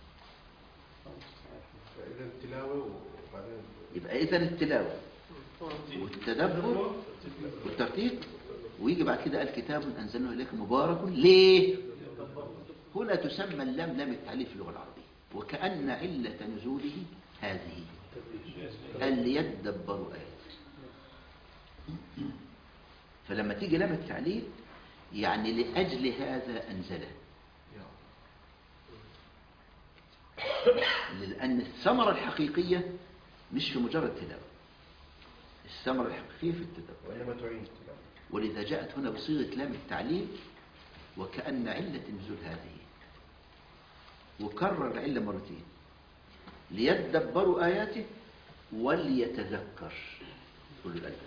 فإذا التلاوة وبعدين يبقى اذا التلاوه والتدبر والترتيب ويجي بعد كده قال كتاب انزلناه اليك مبارك ليه هنا تسمى اللام لام التعليل في اللغه العربيه وكان عله نزوله هذه قال ليدبروا ايات فلما تيجي لام التعليل يعني لاجل هذا انزله لان الثمره الحقيقيه مش في مجرد تلاوه الثمره الحقيقيه في التدبر وإنما تعين التلاوة ولذا جاءت هنا بصيغة لام التعليل وكأن علة النزول هذه وكرر العلة مرتين ليدبروا آياته وليتذكر أولو الألباب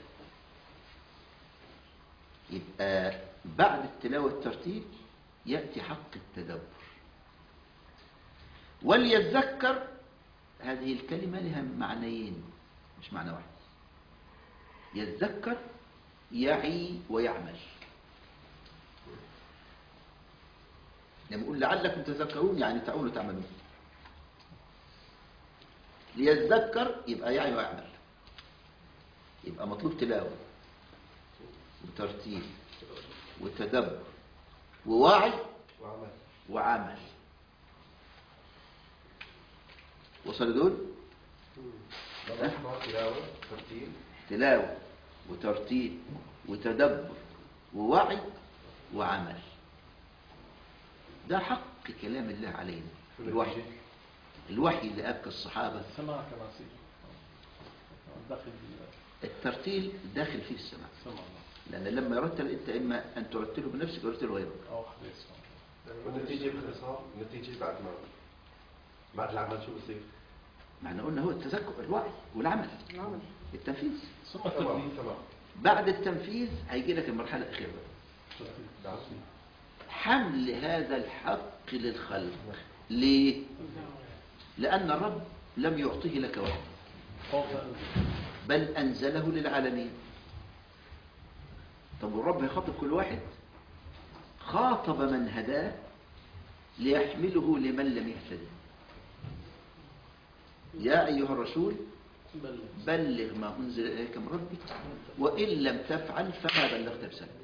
يبقى بعد التلاوة الترتيب يأتي حق التدبر وليتذكر هذه الكلمة لها معنيين مش معنى واحد يتذكر يعي ويعمل لما يقول لعلكم تذكرون يعني تعونوا تعملون ليتذكر يبقى يعي ويعمل يبقى مطلوب تلاوة وترتيب وتدبر ووعي وعمل وعمل وصل دول لما اسمع تلاوة ترتيب تلاوة وترتيب وتدبر ووعي وعمل ده حق كلام الله علينا الوحي الوحي اللي أبكى الصحابة السماع كما سيدي داخل الترتيل داخل فيه السماع السمع الله لأن لما يرتل أنت إما أن ترتله بنفسك أو يرتله غيرك أو حدا يسمع والنتيجة باختصار النتيجة بعد ما بعد العمل شو بصير؟ ما احنا قلنا هو التذكر الوعي والعمل العمل التنفيذ ثم تمام التدبير تمام بعد التنفيذ هيجي لك المرحلة الأخيرة نعم. حمل هذا الحق للخلق ليه؟ لأن الرب لم يعطيه لك وحده خوف أنزل بل أنزله للعالمين طب والرب يخاطب كل واحد خاطب من هداه ليحمله لمن لم يهتدي يا أيها الرسول بلغ ما أنزل إليك من ربك وإن لم تفعل فما بلغت رسالته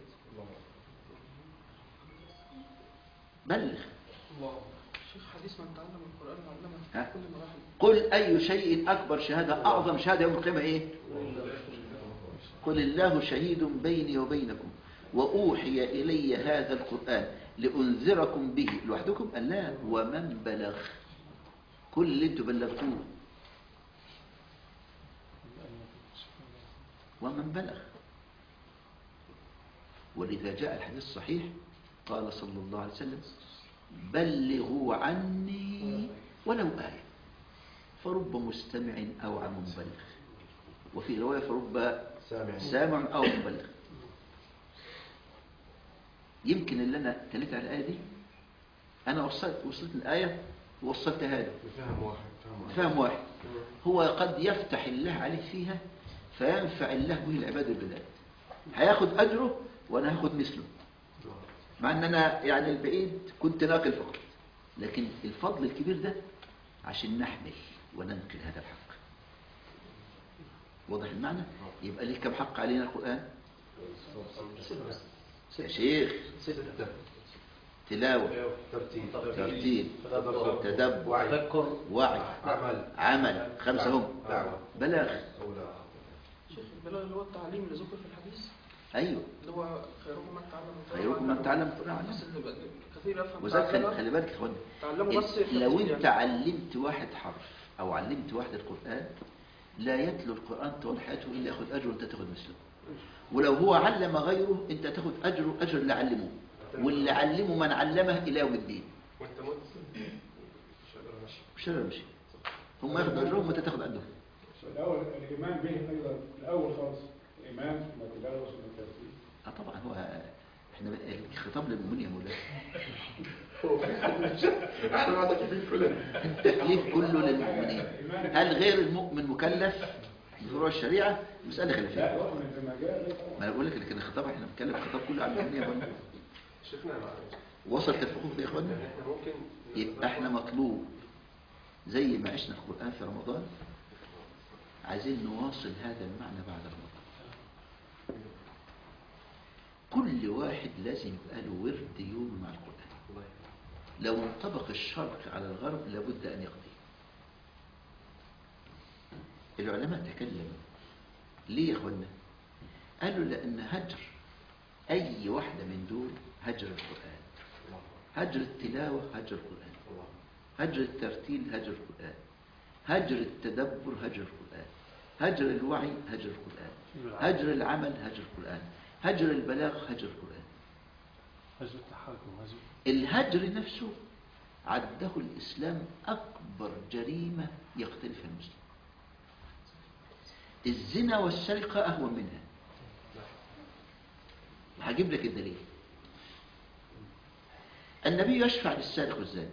بلغ شيخ حديث من تعلم القرآن وعلمه ها؟ في كل مراحل قل أي شيء أكبر شهادة أعظم شهادة يوم القيامة إيه قل الله شهيد بيني وبينكم وأوحي إلي هذا القرآن لأنذركم به لوحدكم قال لا ومن بلغ كل اللي انتوا بلغتوه ومن بلغ ولذا جاء الحديث الصحيح قال صلى الله عليه وسلم بلغوا عني ولو آية فرب مستمع أو عن مبلغ وفي رواية فرب سامع سامع أو مبلغ يمكن اللي أنا تليت على الآية دي أنا وصلت وصلت الآية ووصلتها له بفهم واحد فهم واحد فهم واحد هو قد يفتح الله عليه فيها فينفع الله به العباد والبلاد هياخد أجره وأنا هاخد مثله مع أن أنا يعني البعيد كنت ناقل فقط لكن الفضل الكبير ده عشان نحمل وننقل هذا الحق واضح المعنى يبقى ليه كم حق علينا القرآن يا شيخ ستة تلاوة ترتيب ترتيب تدبر تدبر وعي تذكر وعي عمل عمل خمسة هم دعوة بلاغ أولى شيخ البلاغ اللي هو التعليم اللي ذكر في الحديث أيوه اللي هو خيركم من تعلم القرآن خيركم من تعلم القرآن بس اللي بقى- كثير يفهم وذلك خلي, تعلم خلي بالك يا اخوان تعلموا بس في لو التفسير انت يعني. علمت واحد حرف أو علمت واحد القرآن لا يتلو القرآن طول حياته إلا يأخذ أجر وأنت تاخذ مثله ولو هو علم غيره أنت تاخذ أجره أجر اللي علمه واللي علمه من علمه إلى يوم الدين وانت مت شغل ماشي مش أنا مش هم ياخذوا أجرهم وأنت تاخذ أجرهم الأول الإيمان به أيضا الأول خالص الإيمان ثم التدرس ثم الترتيب آه طبعا هو احنا الخطاب للمؤمنين يا مولانا هو في حد مش احنا ما تكليف كلنا التكليف كله للمؤمنين هل غير المؤمن مكلف بفروع الشريعة مسألة لا خلافية يؤمن بما جاء به طبعا ما انا بقول لك لكن الخطاب احنا بنتكلم الخطاب كله عن المؤمنين يا اخوانا شفنا معلش وصلت الحقوق دي يا اخوانا يعني احنا ممكن يبقى احنا مطلوب زي ما عشنا القرآن في رمضان عايزين نواصل هذا المعنى بعد رمضان كل واحد لازم يبقى له ورد يوم مع القرآن الله لو انطبق الشرق على الغرب لابد أن يقضي العلماء تكلموا ليه يا اخوانا قالوا لأن هجر أي واحدة من دول هجر القرآن هجر التلاوة هجر القرآن الله هجر الترتيل هجر القرآن هجر التدبر هجر القرآن هجر الوعي هجر القرآن هجر العمل هجر القرآن هجر البلاغ هجر القرآن هجر التحاكم هجر الهجر نفسه عده الإسلام أكبر جريمة يقترفها المسلم الزنا والسرقة أهون منها هجيب لك الدليل النبي يشفع للسارق والزاني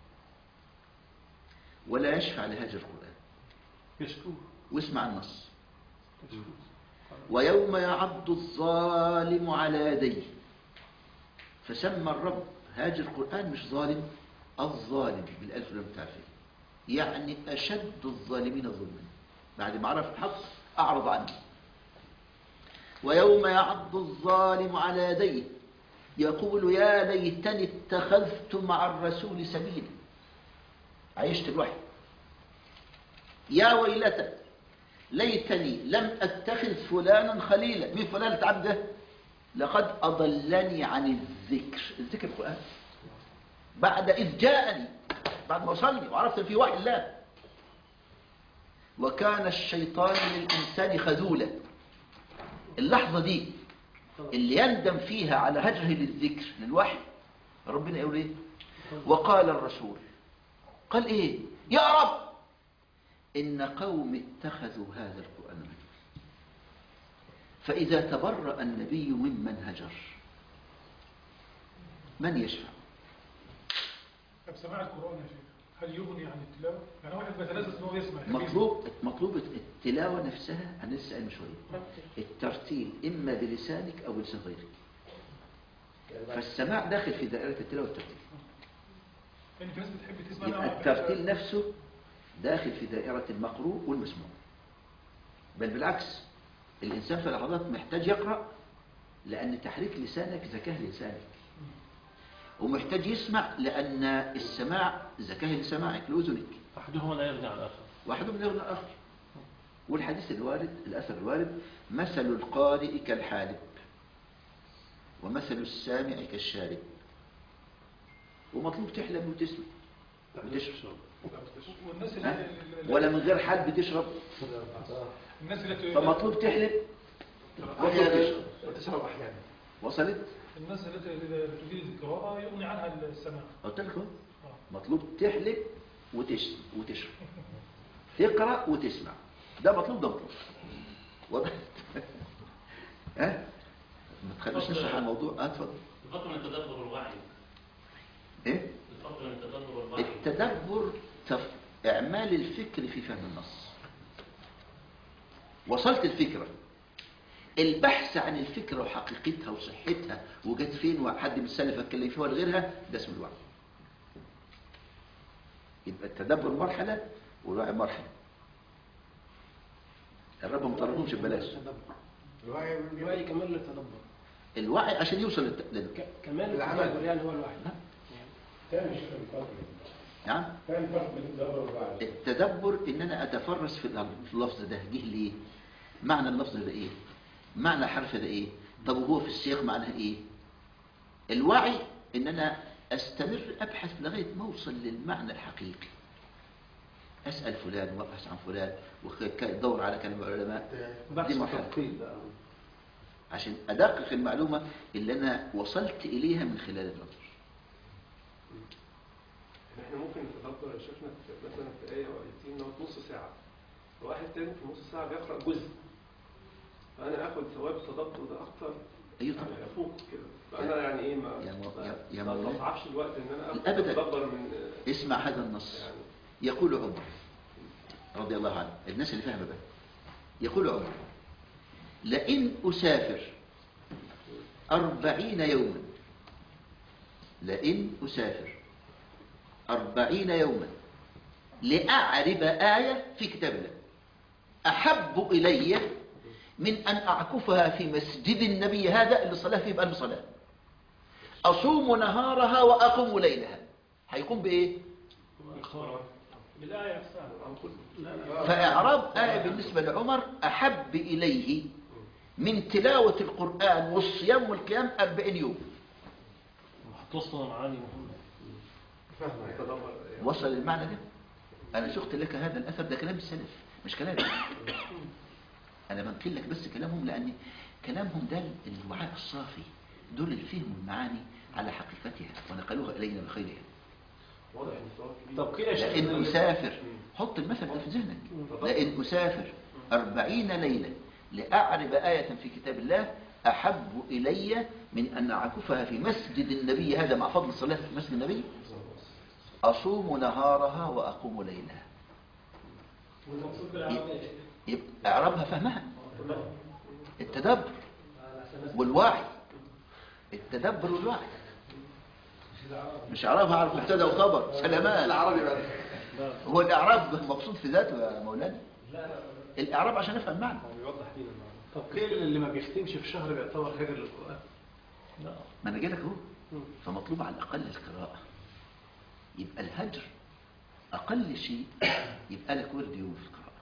ولا يشفع لهجر القرآن يشكوه واسمع النص يشكوه ويوم يعض الظالم على يديه فسمى الرب هاجر القرآن مش ظالم الظالم بالألف لام تعرفين يعني أشد الظالمين ظلما بعد ما عرف الحق أعرض عنه ويوم يعض الظالم على يديه يقول يا ليتني اتخذت مع الرسول سبيلا عيشت الوحي يا ويلتى ليتني لم أتخذ فلانا خليلا مين فلان التعب ده لقد أضلني عن الذكر الذكر القرآن بعد إذ جاءني بعد ما وصلني وعرفت إن في وحي الله وكان الشيطان للإنسان خذولا اللحظة دي اللي يندم فيها على هجره للذكر للوحي ربنا يقول ايه وقال الرسول قال ايه يا رب إن قوم اتخذوا هذا القرآن مهجورا فإذا تبرأ النبي ممن هجر من يشفع طب سماع القرآن يا شيخ هل يغني عن التلاوة؟ يعني واحد بيتلذذ ان هو يسمع مطلوب مطلوب التلاوة نفسها أنا لسه قايل من شوية الترتيل إما بلسانك أو بلسان غيرك فالسماع داخل في دائرة التلاوة والترتيل يعني في ناس بتحب تسمع يبقى نوع- الترتيل نفسه داخل في دائرة المقروء والمسموع بل بالعكس الإنسان في لحظات محتاج يقرأ لأن تحريك لسانك زكاه لسانك ومحتاج يسمع لأن السماع زكاه لسماعك لأذنك أحدهما لا يغني عن الآخر واحد من يغنى الآخر والحديث الوارد الأثر الوارد مثل القارئ كالحالب ومثل السامع كالشارب ومطلوب تحلم وتسمع وتشرب والناس ها؟ اللي اللي- ولا من غير حلب تشرب الناس اللي فمطلوب تحلب مطلوب تشرب وتشرب احيانا وصلت الناس التي اللي تجيد القراءة يغني عنها السماع قلت لك اهو آه. مطلوب تحلب وتش... وتشرب تقرا وتسمع ده مطلوب ده مطلوب واضح ها ما تخليش نشرح على الموضوع اه اتفضل الفرق بين التدبر والوعي ايه الفرق بين التدبر والوعي التدبر تف... اعمال الفكر في فهم النص وصلت الفكره البحث عن الفكره وحقيقتها وصحتها وجت فين وحد من السلف اتكلم فيها ولا غيرها ده اسمه الوعي يبقى التدبر مرحله والوعي مرحله الرب ما طردهمش ببلاش الوعي الوعي كمال للتدبر الوعي عشان يوصل للت... لل... ك- كمال العمل. التدبر يعني هو الوعي ثاني شيء الفرق نعم ثاني فرق بين التدبر والوعي التدبر ان انا اتفرس في في اللفظ ده جه ليه معنى اللفظ ده ايه معنى الحرف ده ايه طب وهو في السياق معناه ايه الوعي ان انا استمر ابحث لغايه ما اوصل للمعنى الحقيقي أسأل فلان وأبحث عن فلان وأدور على كلام العلماء دي بحث مرحلة وتنقيب بقى. عشان أدقق المعلومة اللي أنا وصلت إليها من خلال النظر احنا ممكن نتدبر يا شيخنا في- مثلا في آية أو آيتين نقعد نص ساعة وواحد تاني في نص ساعة بيقرأ جزء فأنا آخد ثواب التدبر ده أكتر أيوة يعني طبعا أفوق كده فأنا يعني إيه ما يا مو- ما- يا- يا ما مولانا. استصعبش الوقت إن أنا آخد أبداً. أتدبر من اسمع هذا النص يعني يقول عمر رضي الله عنه الناس اللي فاهمة بقى يقول عمر لئن أسافر أربعين يوما لئن أسافر أربعين يوما لأعرب آية في كتاب الله أحب إلي من أن أعكفها في مسجد النبي هذا اللي صلاه فيه بألف صلاة أصوم نهارها وأقوم ليلها هيقوم بإيه؟ بالآية نفسها لا لا فإعراب آية بالنسبة لعمر أحب إليه من تلاوة القرآن والصيام والقيام أربعين يوم هتوصل معاني مهمة فاهمة يعني. تدبر يعني. وصل المعنى ده أنا سقت لك هذا الأثر ده كلام السلف مش كلامي أنا بنقل لك بس كلامهم لأن كلامهم ده الوعاء الصافي دول اللي فهموا المعاني على حقيقتها ونقلوها إلينا بخيرها واضح إن الثواب كبير طب كده يا شيخ لأن أسافر حط المثل ده في ذهنك لأن أسافر أربعين ليلة لأعرب آية في كتاب الله أحب إلي من أن أعكفها في مسجد النبي هذا مع فضل الصلاة في مسجد النبي أصوم نهارها وأقوم ليلها والمقصود بالعربية يا شيخ يبقى إعرابها فهمها التدبر والوعي التدبر والوعي مش إعرابها عارف مبتدا وخبر سلامات العربي بعد هو الإعراب مقصود في ذاته يا مولانا الإعراب عشان نفهم معنى هو بيوضح لينا المعنى طب كده اللي ما بيختمش في شهر بيعتبر هجر للقرآن لا ما أنا جايلك أهو فمطلوب على الأقل القراءة يبقى الهجر أقل شيء يبقى لك ورد يومي في القراءة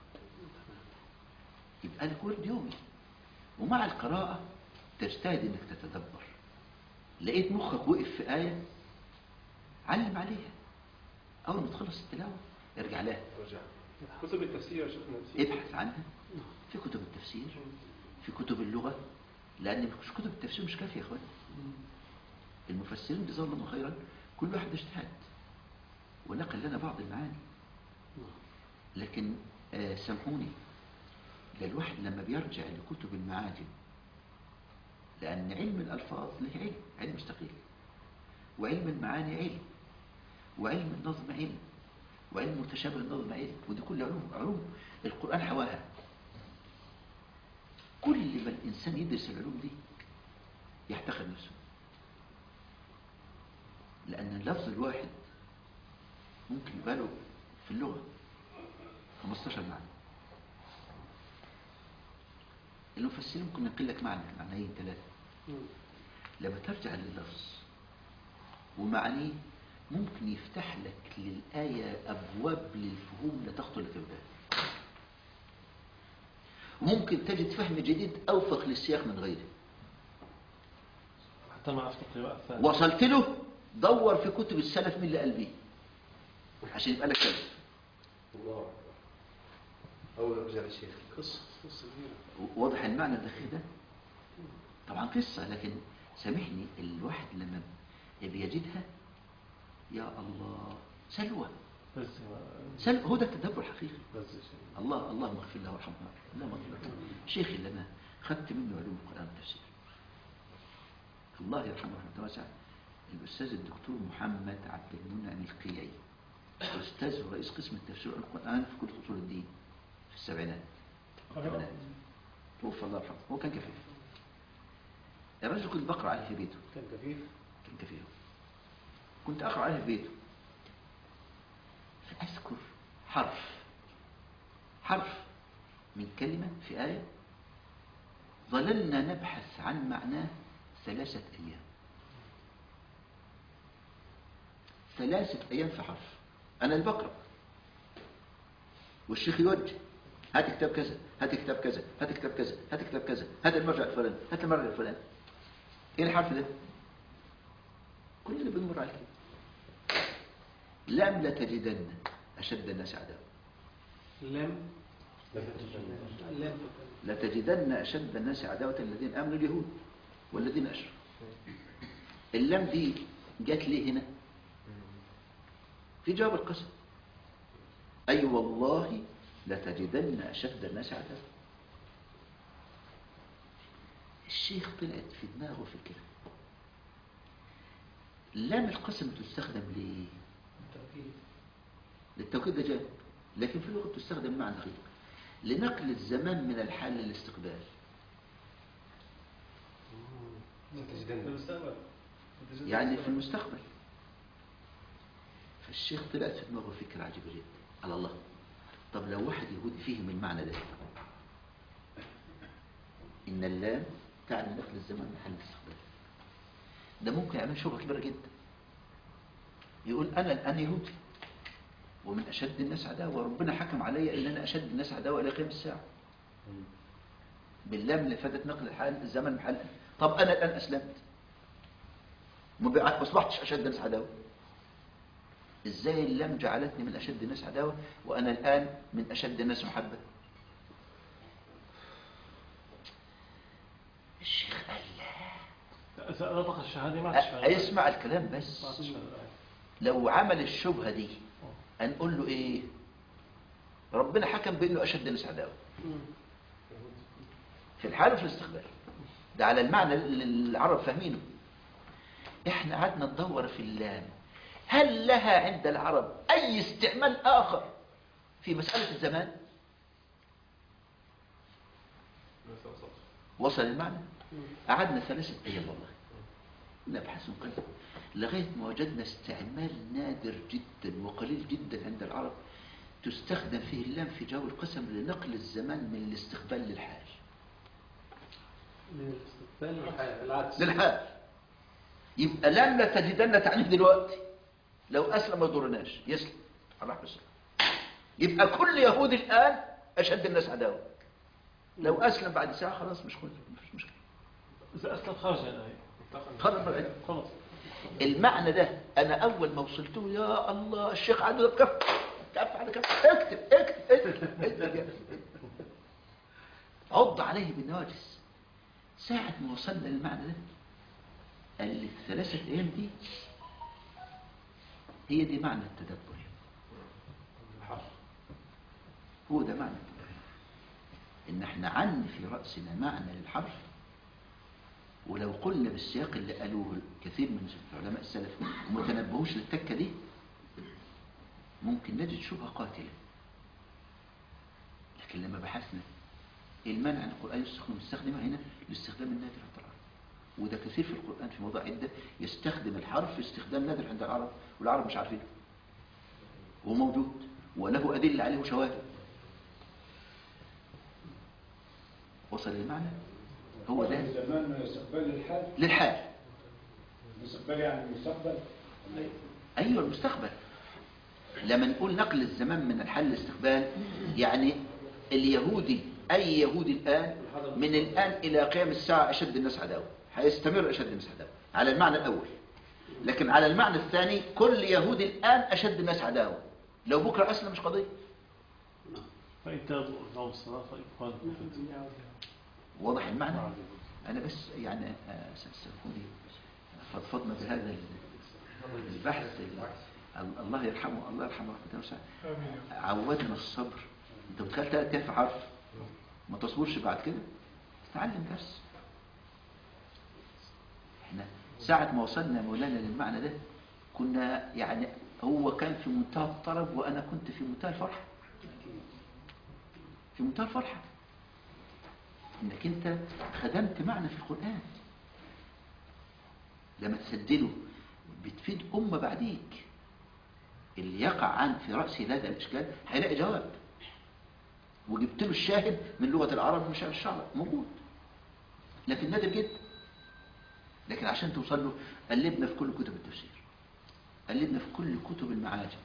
يبقى لك ورد يومي ومع القراءة تجتهد إنك تتدبر لقيت مخك وقف في آية علم عليها أول ما تخلص التلاوة ارجع لها رجع كتب التفسير يا شيخنا ابحث عنها في كتب التفسير في كتب اللغة لأن مش كتب التفسير مش كافية يا أخوان المفسرين جزاهم الله خيرا كل واحد اجتهد ونقل لنا بعض المعاني لكن آه سامحوني ده الواحد لما بيرجع لكتب المعاجم لأن علم الألفاظ له علم علم مستقل وعلم المعاني علم وعلم النظم علم وعلم متشابه النظم علم ودي كل علوم علوم القرآن حواها كل ما الإنسان يدرس العلوم دي يحتقر نفسه لأن اللفظ الواحد ممكن يبقى له في اللغة 15 معنى المفسرين ممكن نقل لك معنى معنيين ثلاثة لما ترجع لللفظ ومعانيه ممكن يفتح لك للآية أبواب للفهوم لا تخطر لك البال وممكن تجد فهم جديد أوفق للسياق من غيره حتى مع في القراءة الثانية وصلت له دور في كتب السلف من اللي قال بيه عشان يبقى لك كلام الله أكبر أول رجع للشيخ قصة قصة كبيرة واضح المعنى الدقيق ده طبعا قصة لكن سامحني الواحد لما بيجدها يا الله سلوى بس ما- سلوى هو ده التدبر الحقيقي بس شيء الله اللهم اغفر له وارحمه اللهم اغفر له شيخي اللي انا خدت منه علوم القران والتفسير الله يرحمه رحمه واسعه الاستاذ الدكتور محمد عبد المنعم القيعي استاذ ورئيس قسم التفسير والقران في كليه اصول الدين في السبعينات والثمانينات توفى الله يرحمه هو كان كفيف الرجل كنت بقرا عليه في بيته كان كفيف كان كفيف كنت اقرا عليه في بيته فاذكر حرف حرف من كلمة في آية ظللنا نبحث عن معناه ثلاثة أيام ثلاثة أيام في حرف أنا اللي بقرأ والشيخ يوجه هات كتاب كذا هات كتاب كذا هات كتاب كذا هات كتاب كذا هات المرجع الفلاني هات المرجع الفلاني ايه الحرف ده كل اللي بنمر عليه لم لا تجدن أشد الناس عذابا اللام اللام لتجدن أشد الناس عداوة الذين آمنوا اليهود والذين أشركوا اللام دي جت ليه هنا في جواب القسم أي والله لتجدن أشد الناس عداوة الشيخ طلعت في دماغه فكرة لام القسم تستخدم ليه للتوكيد ده جاي لكن في اللغة تستخدم معنى خير لنقل الزمان من الحال للاستقبال تجدن المستقبل يعني في المستقبل فالشيخ طلعت في دماغه فكرة عجيبة جدا على الله طب لو واحد يهودي فهم المعنى ده إن اللام تعني نقل الزمن من حال الاستقبال ده ممكن يعمل شبهة كبيرة جدا يقول أنا الآن يهودي ومن أشد الناس عداوة وربنا حكم علي إن أنا أشد الناس عداوة إلى قيام الساعة باللام اللي فاتت نقل الحال الزمن من حال طب أنا الآن أسلمت ما بقى- ما أصبحتش أشد الناس عداوة إزاي اللام جعلتني من أشد الناس عداوة وأنا الآن من أشد الناس محبة الشيخ قال لا إذا نطق الشهادة ما تشفى أ- يسمع الكلام بس ما تشفى لو عمل الشبهة دي هنقول له ايه ربنا حكم بانه اشد الناس عداوه في الحال وفي الاستقبال ده على المعنى اللي العرب فاهمينه احنا قعدنا ندور في اللام هل لها عند العرب اي استعمال اخر في مسألة الزمان وصل المعنى قعدنا ثلاثة ايام والله نبحث ونقلب لغاية ما وجدنا استعمال نادر جدا وقليل جدا عند العرب تستخدم فيه اللام في جو القسم لنقل الزمان من الاستقبال للحال من الاستقبال للحال العكس للحال يبقى لام لا تجدن تعنيه دلوقتي لو أسلم ما يضرناش يسلم على رحمة الله يبقى كل يهودي الآن أشد الناس عداوة لو أسلم بعد ساعة خلاص مش كل مش مشكلة إذا أسلم خرج الآية خلاص من العلم. خلاص المعنى ده انا اول ما وصلته يا الله الشيخ عدو كف كف على كف اكتب اكتب اكتب, اكتب. عض عليه بالنواجس ساعة ما وصلنا للمعنى ده قال لي الثلاثة ايام دي هي دي معنى التدبر هو ده معنى التدبر ان احنا عن في رأسنا معنى للحرف ولو قلنا بالسياق اللي قالوه كثير من علماء السلف وما تنبهوش للتكة دي ممكن نجد شبهة قاتلة لكن لما بحثنا المنع عن القرآن يستخدم يستخدمها هنا لاستخدام النادر عند العرب وده كثير في القرآن في موضوع عدة يستخدم الحرف استخدام نادر عند العرب والعرب مش عارفينه هو موجود وله أدلة عليه وشواهد وصل المعنى هو ده زمان من الاستقبال للحال للحال الاستقبال يعني المستقبل أيوة المستقبل لما نقول نقل الزمان من الحال للاستقبال يعني اليهودي أي يهودي الآن من الآن إلى قيام الساعة أشد الناس عداوة هيستمر أشد الناس عداوة على المعنى الأول لكن على المعنى الثاني كل يهودي الآن أشد الناس عداوة لو بكرة أسلم مش قضية فإن تابوا وأقاموا الصلاة فإخوانكم في الدين واضح المعنى أنا بس يعني آه، سامحوني فضفضنا بهذا ال- البحث ال- الله يرحمه الله يرحمه رحمة واسعة آمين عودنا الصبر انت متخيل ثلاث ألف حرف ما تصبرش بعد كده تعلم درس احنا ساعة ما وصلنا يا مولانا للمعنى ده كنا يعني هو كان في منتهى الطرب وأنا كنت في منتهى الفرحة في منتهى الفرحة انك انت خدمت معنى في القرآن لما تسجله بتفيد أمة بعديك اللي يقع عن في رأسه هذا الإشكال هيلاقي جواب وجبت له الشاهد من لغة العرب مش الشعر موجود لكن نادر جدا لكن عشان توصل له قلبنا في كل كتب التفسير قلبنا في كل كتب المعاجم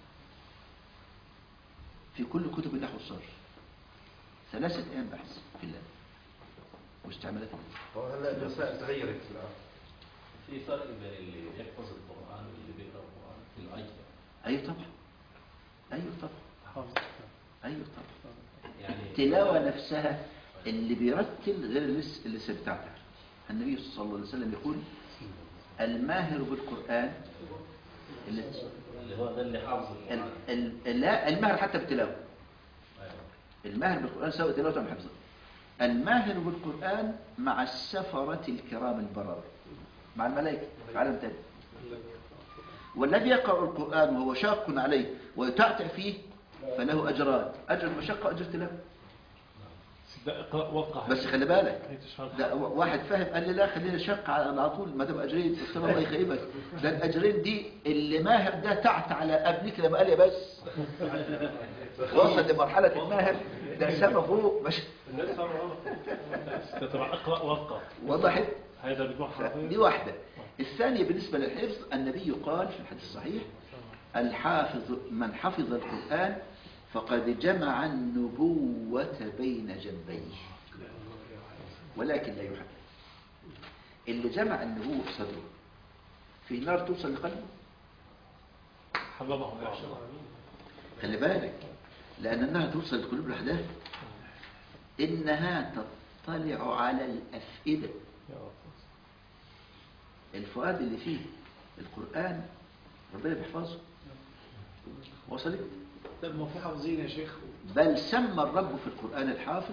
في كل كتب النحو الصرف ثلاثة أيام بحث في الله واستعمالات الله هو هلا المسائل تغيرت الان في فرق بين اللي بيحفظ القرآن واللي بيقرأ القرآن في الأجر أيوة طبعا أيوة طبعا حافظ أيوة طبعا يعني التلاوة نفسها اللي بيرتل غير اللس- اللسان بتاعتها النبي صلى الله عليه وسلم يقول الماهر بالقرآن اللي اللي هو ده اللي حافظ ال- القرآن ال- لا الماهر حتى بالتلاوة أيوة. الماهر بالقرآن سواء تلاوة أم حفظه الماهر بالقرآن مع السفرة الكرام البررة مع الملائكة في عالم تاني والذي يقرأ القرآن وهو شاق عليه ويتعتع فيه فله أجران أجر المشقة وأجر التلاوة سيدنا اقرأ وقع بس خلي بالك هي تشرح. ده واحد فاهم قال لي لا خلينا شق على على طول ما دام اجرين قلت له الله يخيبك ده الاجرين دي اللي ماهر ده تعت على ابنك لما قال لي بس وصل لمرحله الماهر ده سما فوق مش الناس صاروا غلط. سيدنا تبع اقرأ وقع وضحت هذا بيكون حافظ دي واحده الثانيه بالنسبه للحفظ النبي قال في الحديث الصحيح الحافظ من حفظ القران فقد جمع النبوه بين جنبيه ولكن لا يحب اللي جمع النبوة في صدره في نار توصل لقلبه حببه الله خلي بالك لأن النار توصل للقلوب لوحدها إنها تطلع على الأفئدة يا رب. الفؤاد اللي فيه القرآن ربنا بيحفظه وصلت طب ما في حافظين يا شيخ بل سمى الرب في القرآن الحافظ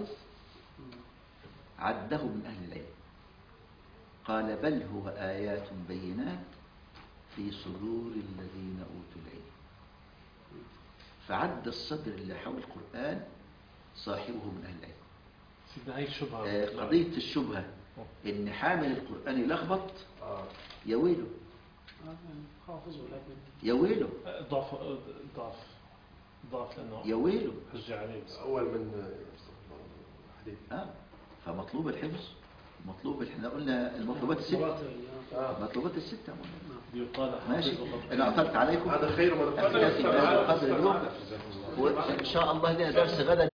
عده من أهل العلم قال بل هو آيات بينات في صدور الذين أوتوا العلم فعد الصدر اللي حول القرآن صاحبه من أهل العلم سيدنا هي شبهة آه، قضية الشبهة إن حامل القرآن يلخبط يا ويله حافظ ولكن يا ويله ضعف ضعف ضعف لأنه يا ويله حجة عليه بس أول من حديث آه. فمطلوب الحفظ مطلوب احنا قلنا المطلوبات الستة مرات ال- مطلوبات الستة يقال ماشي حافظ وقد انا اعطلت عليكم هذا خير من أكتفي بهذا القدر اليوم وان شاء الله لنا درس غدا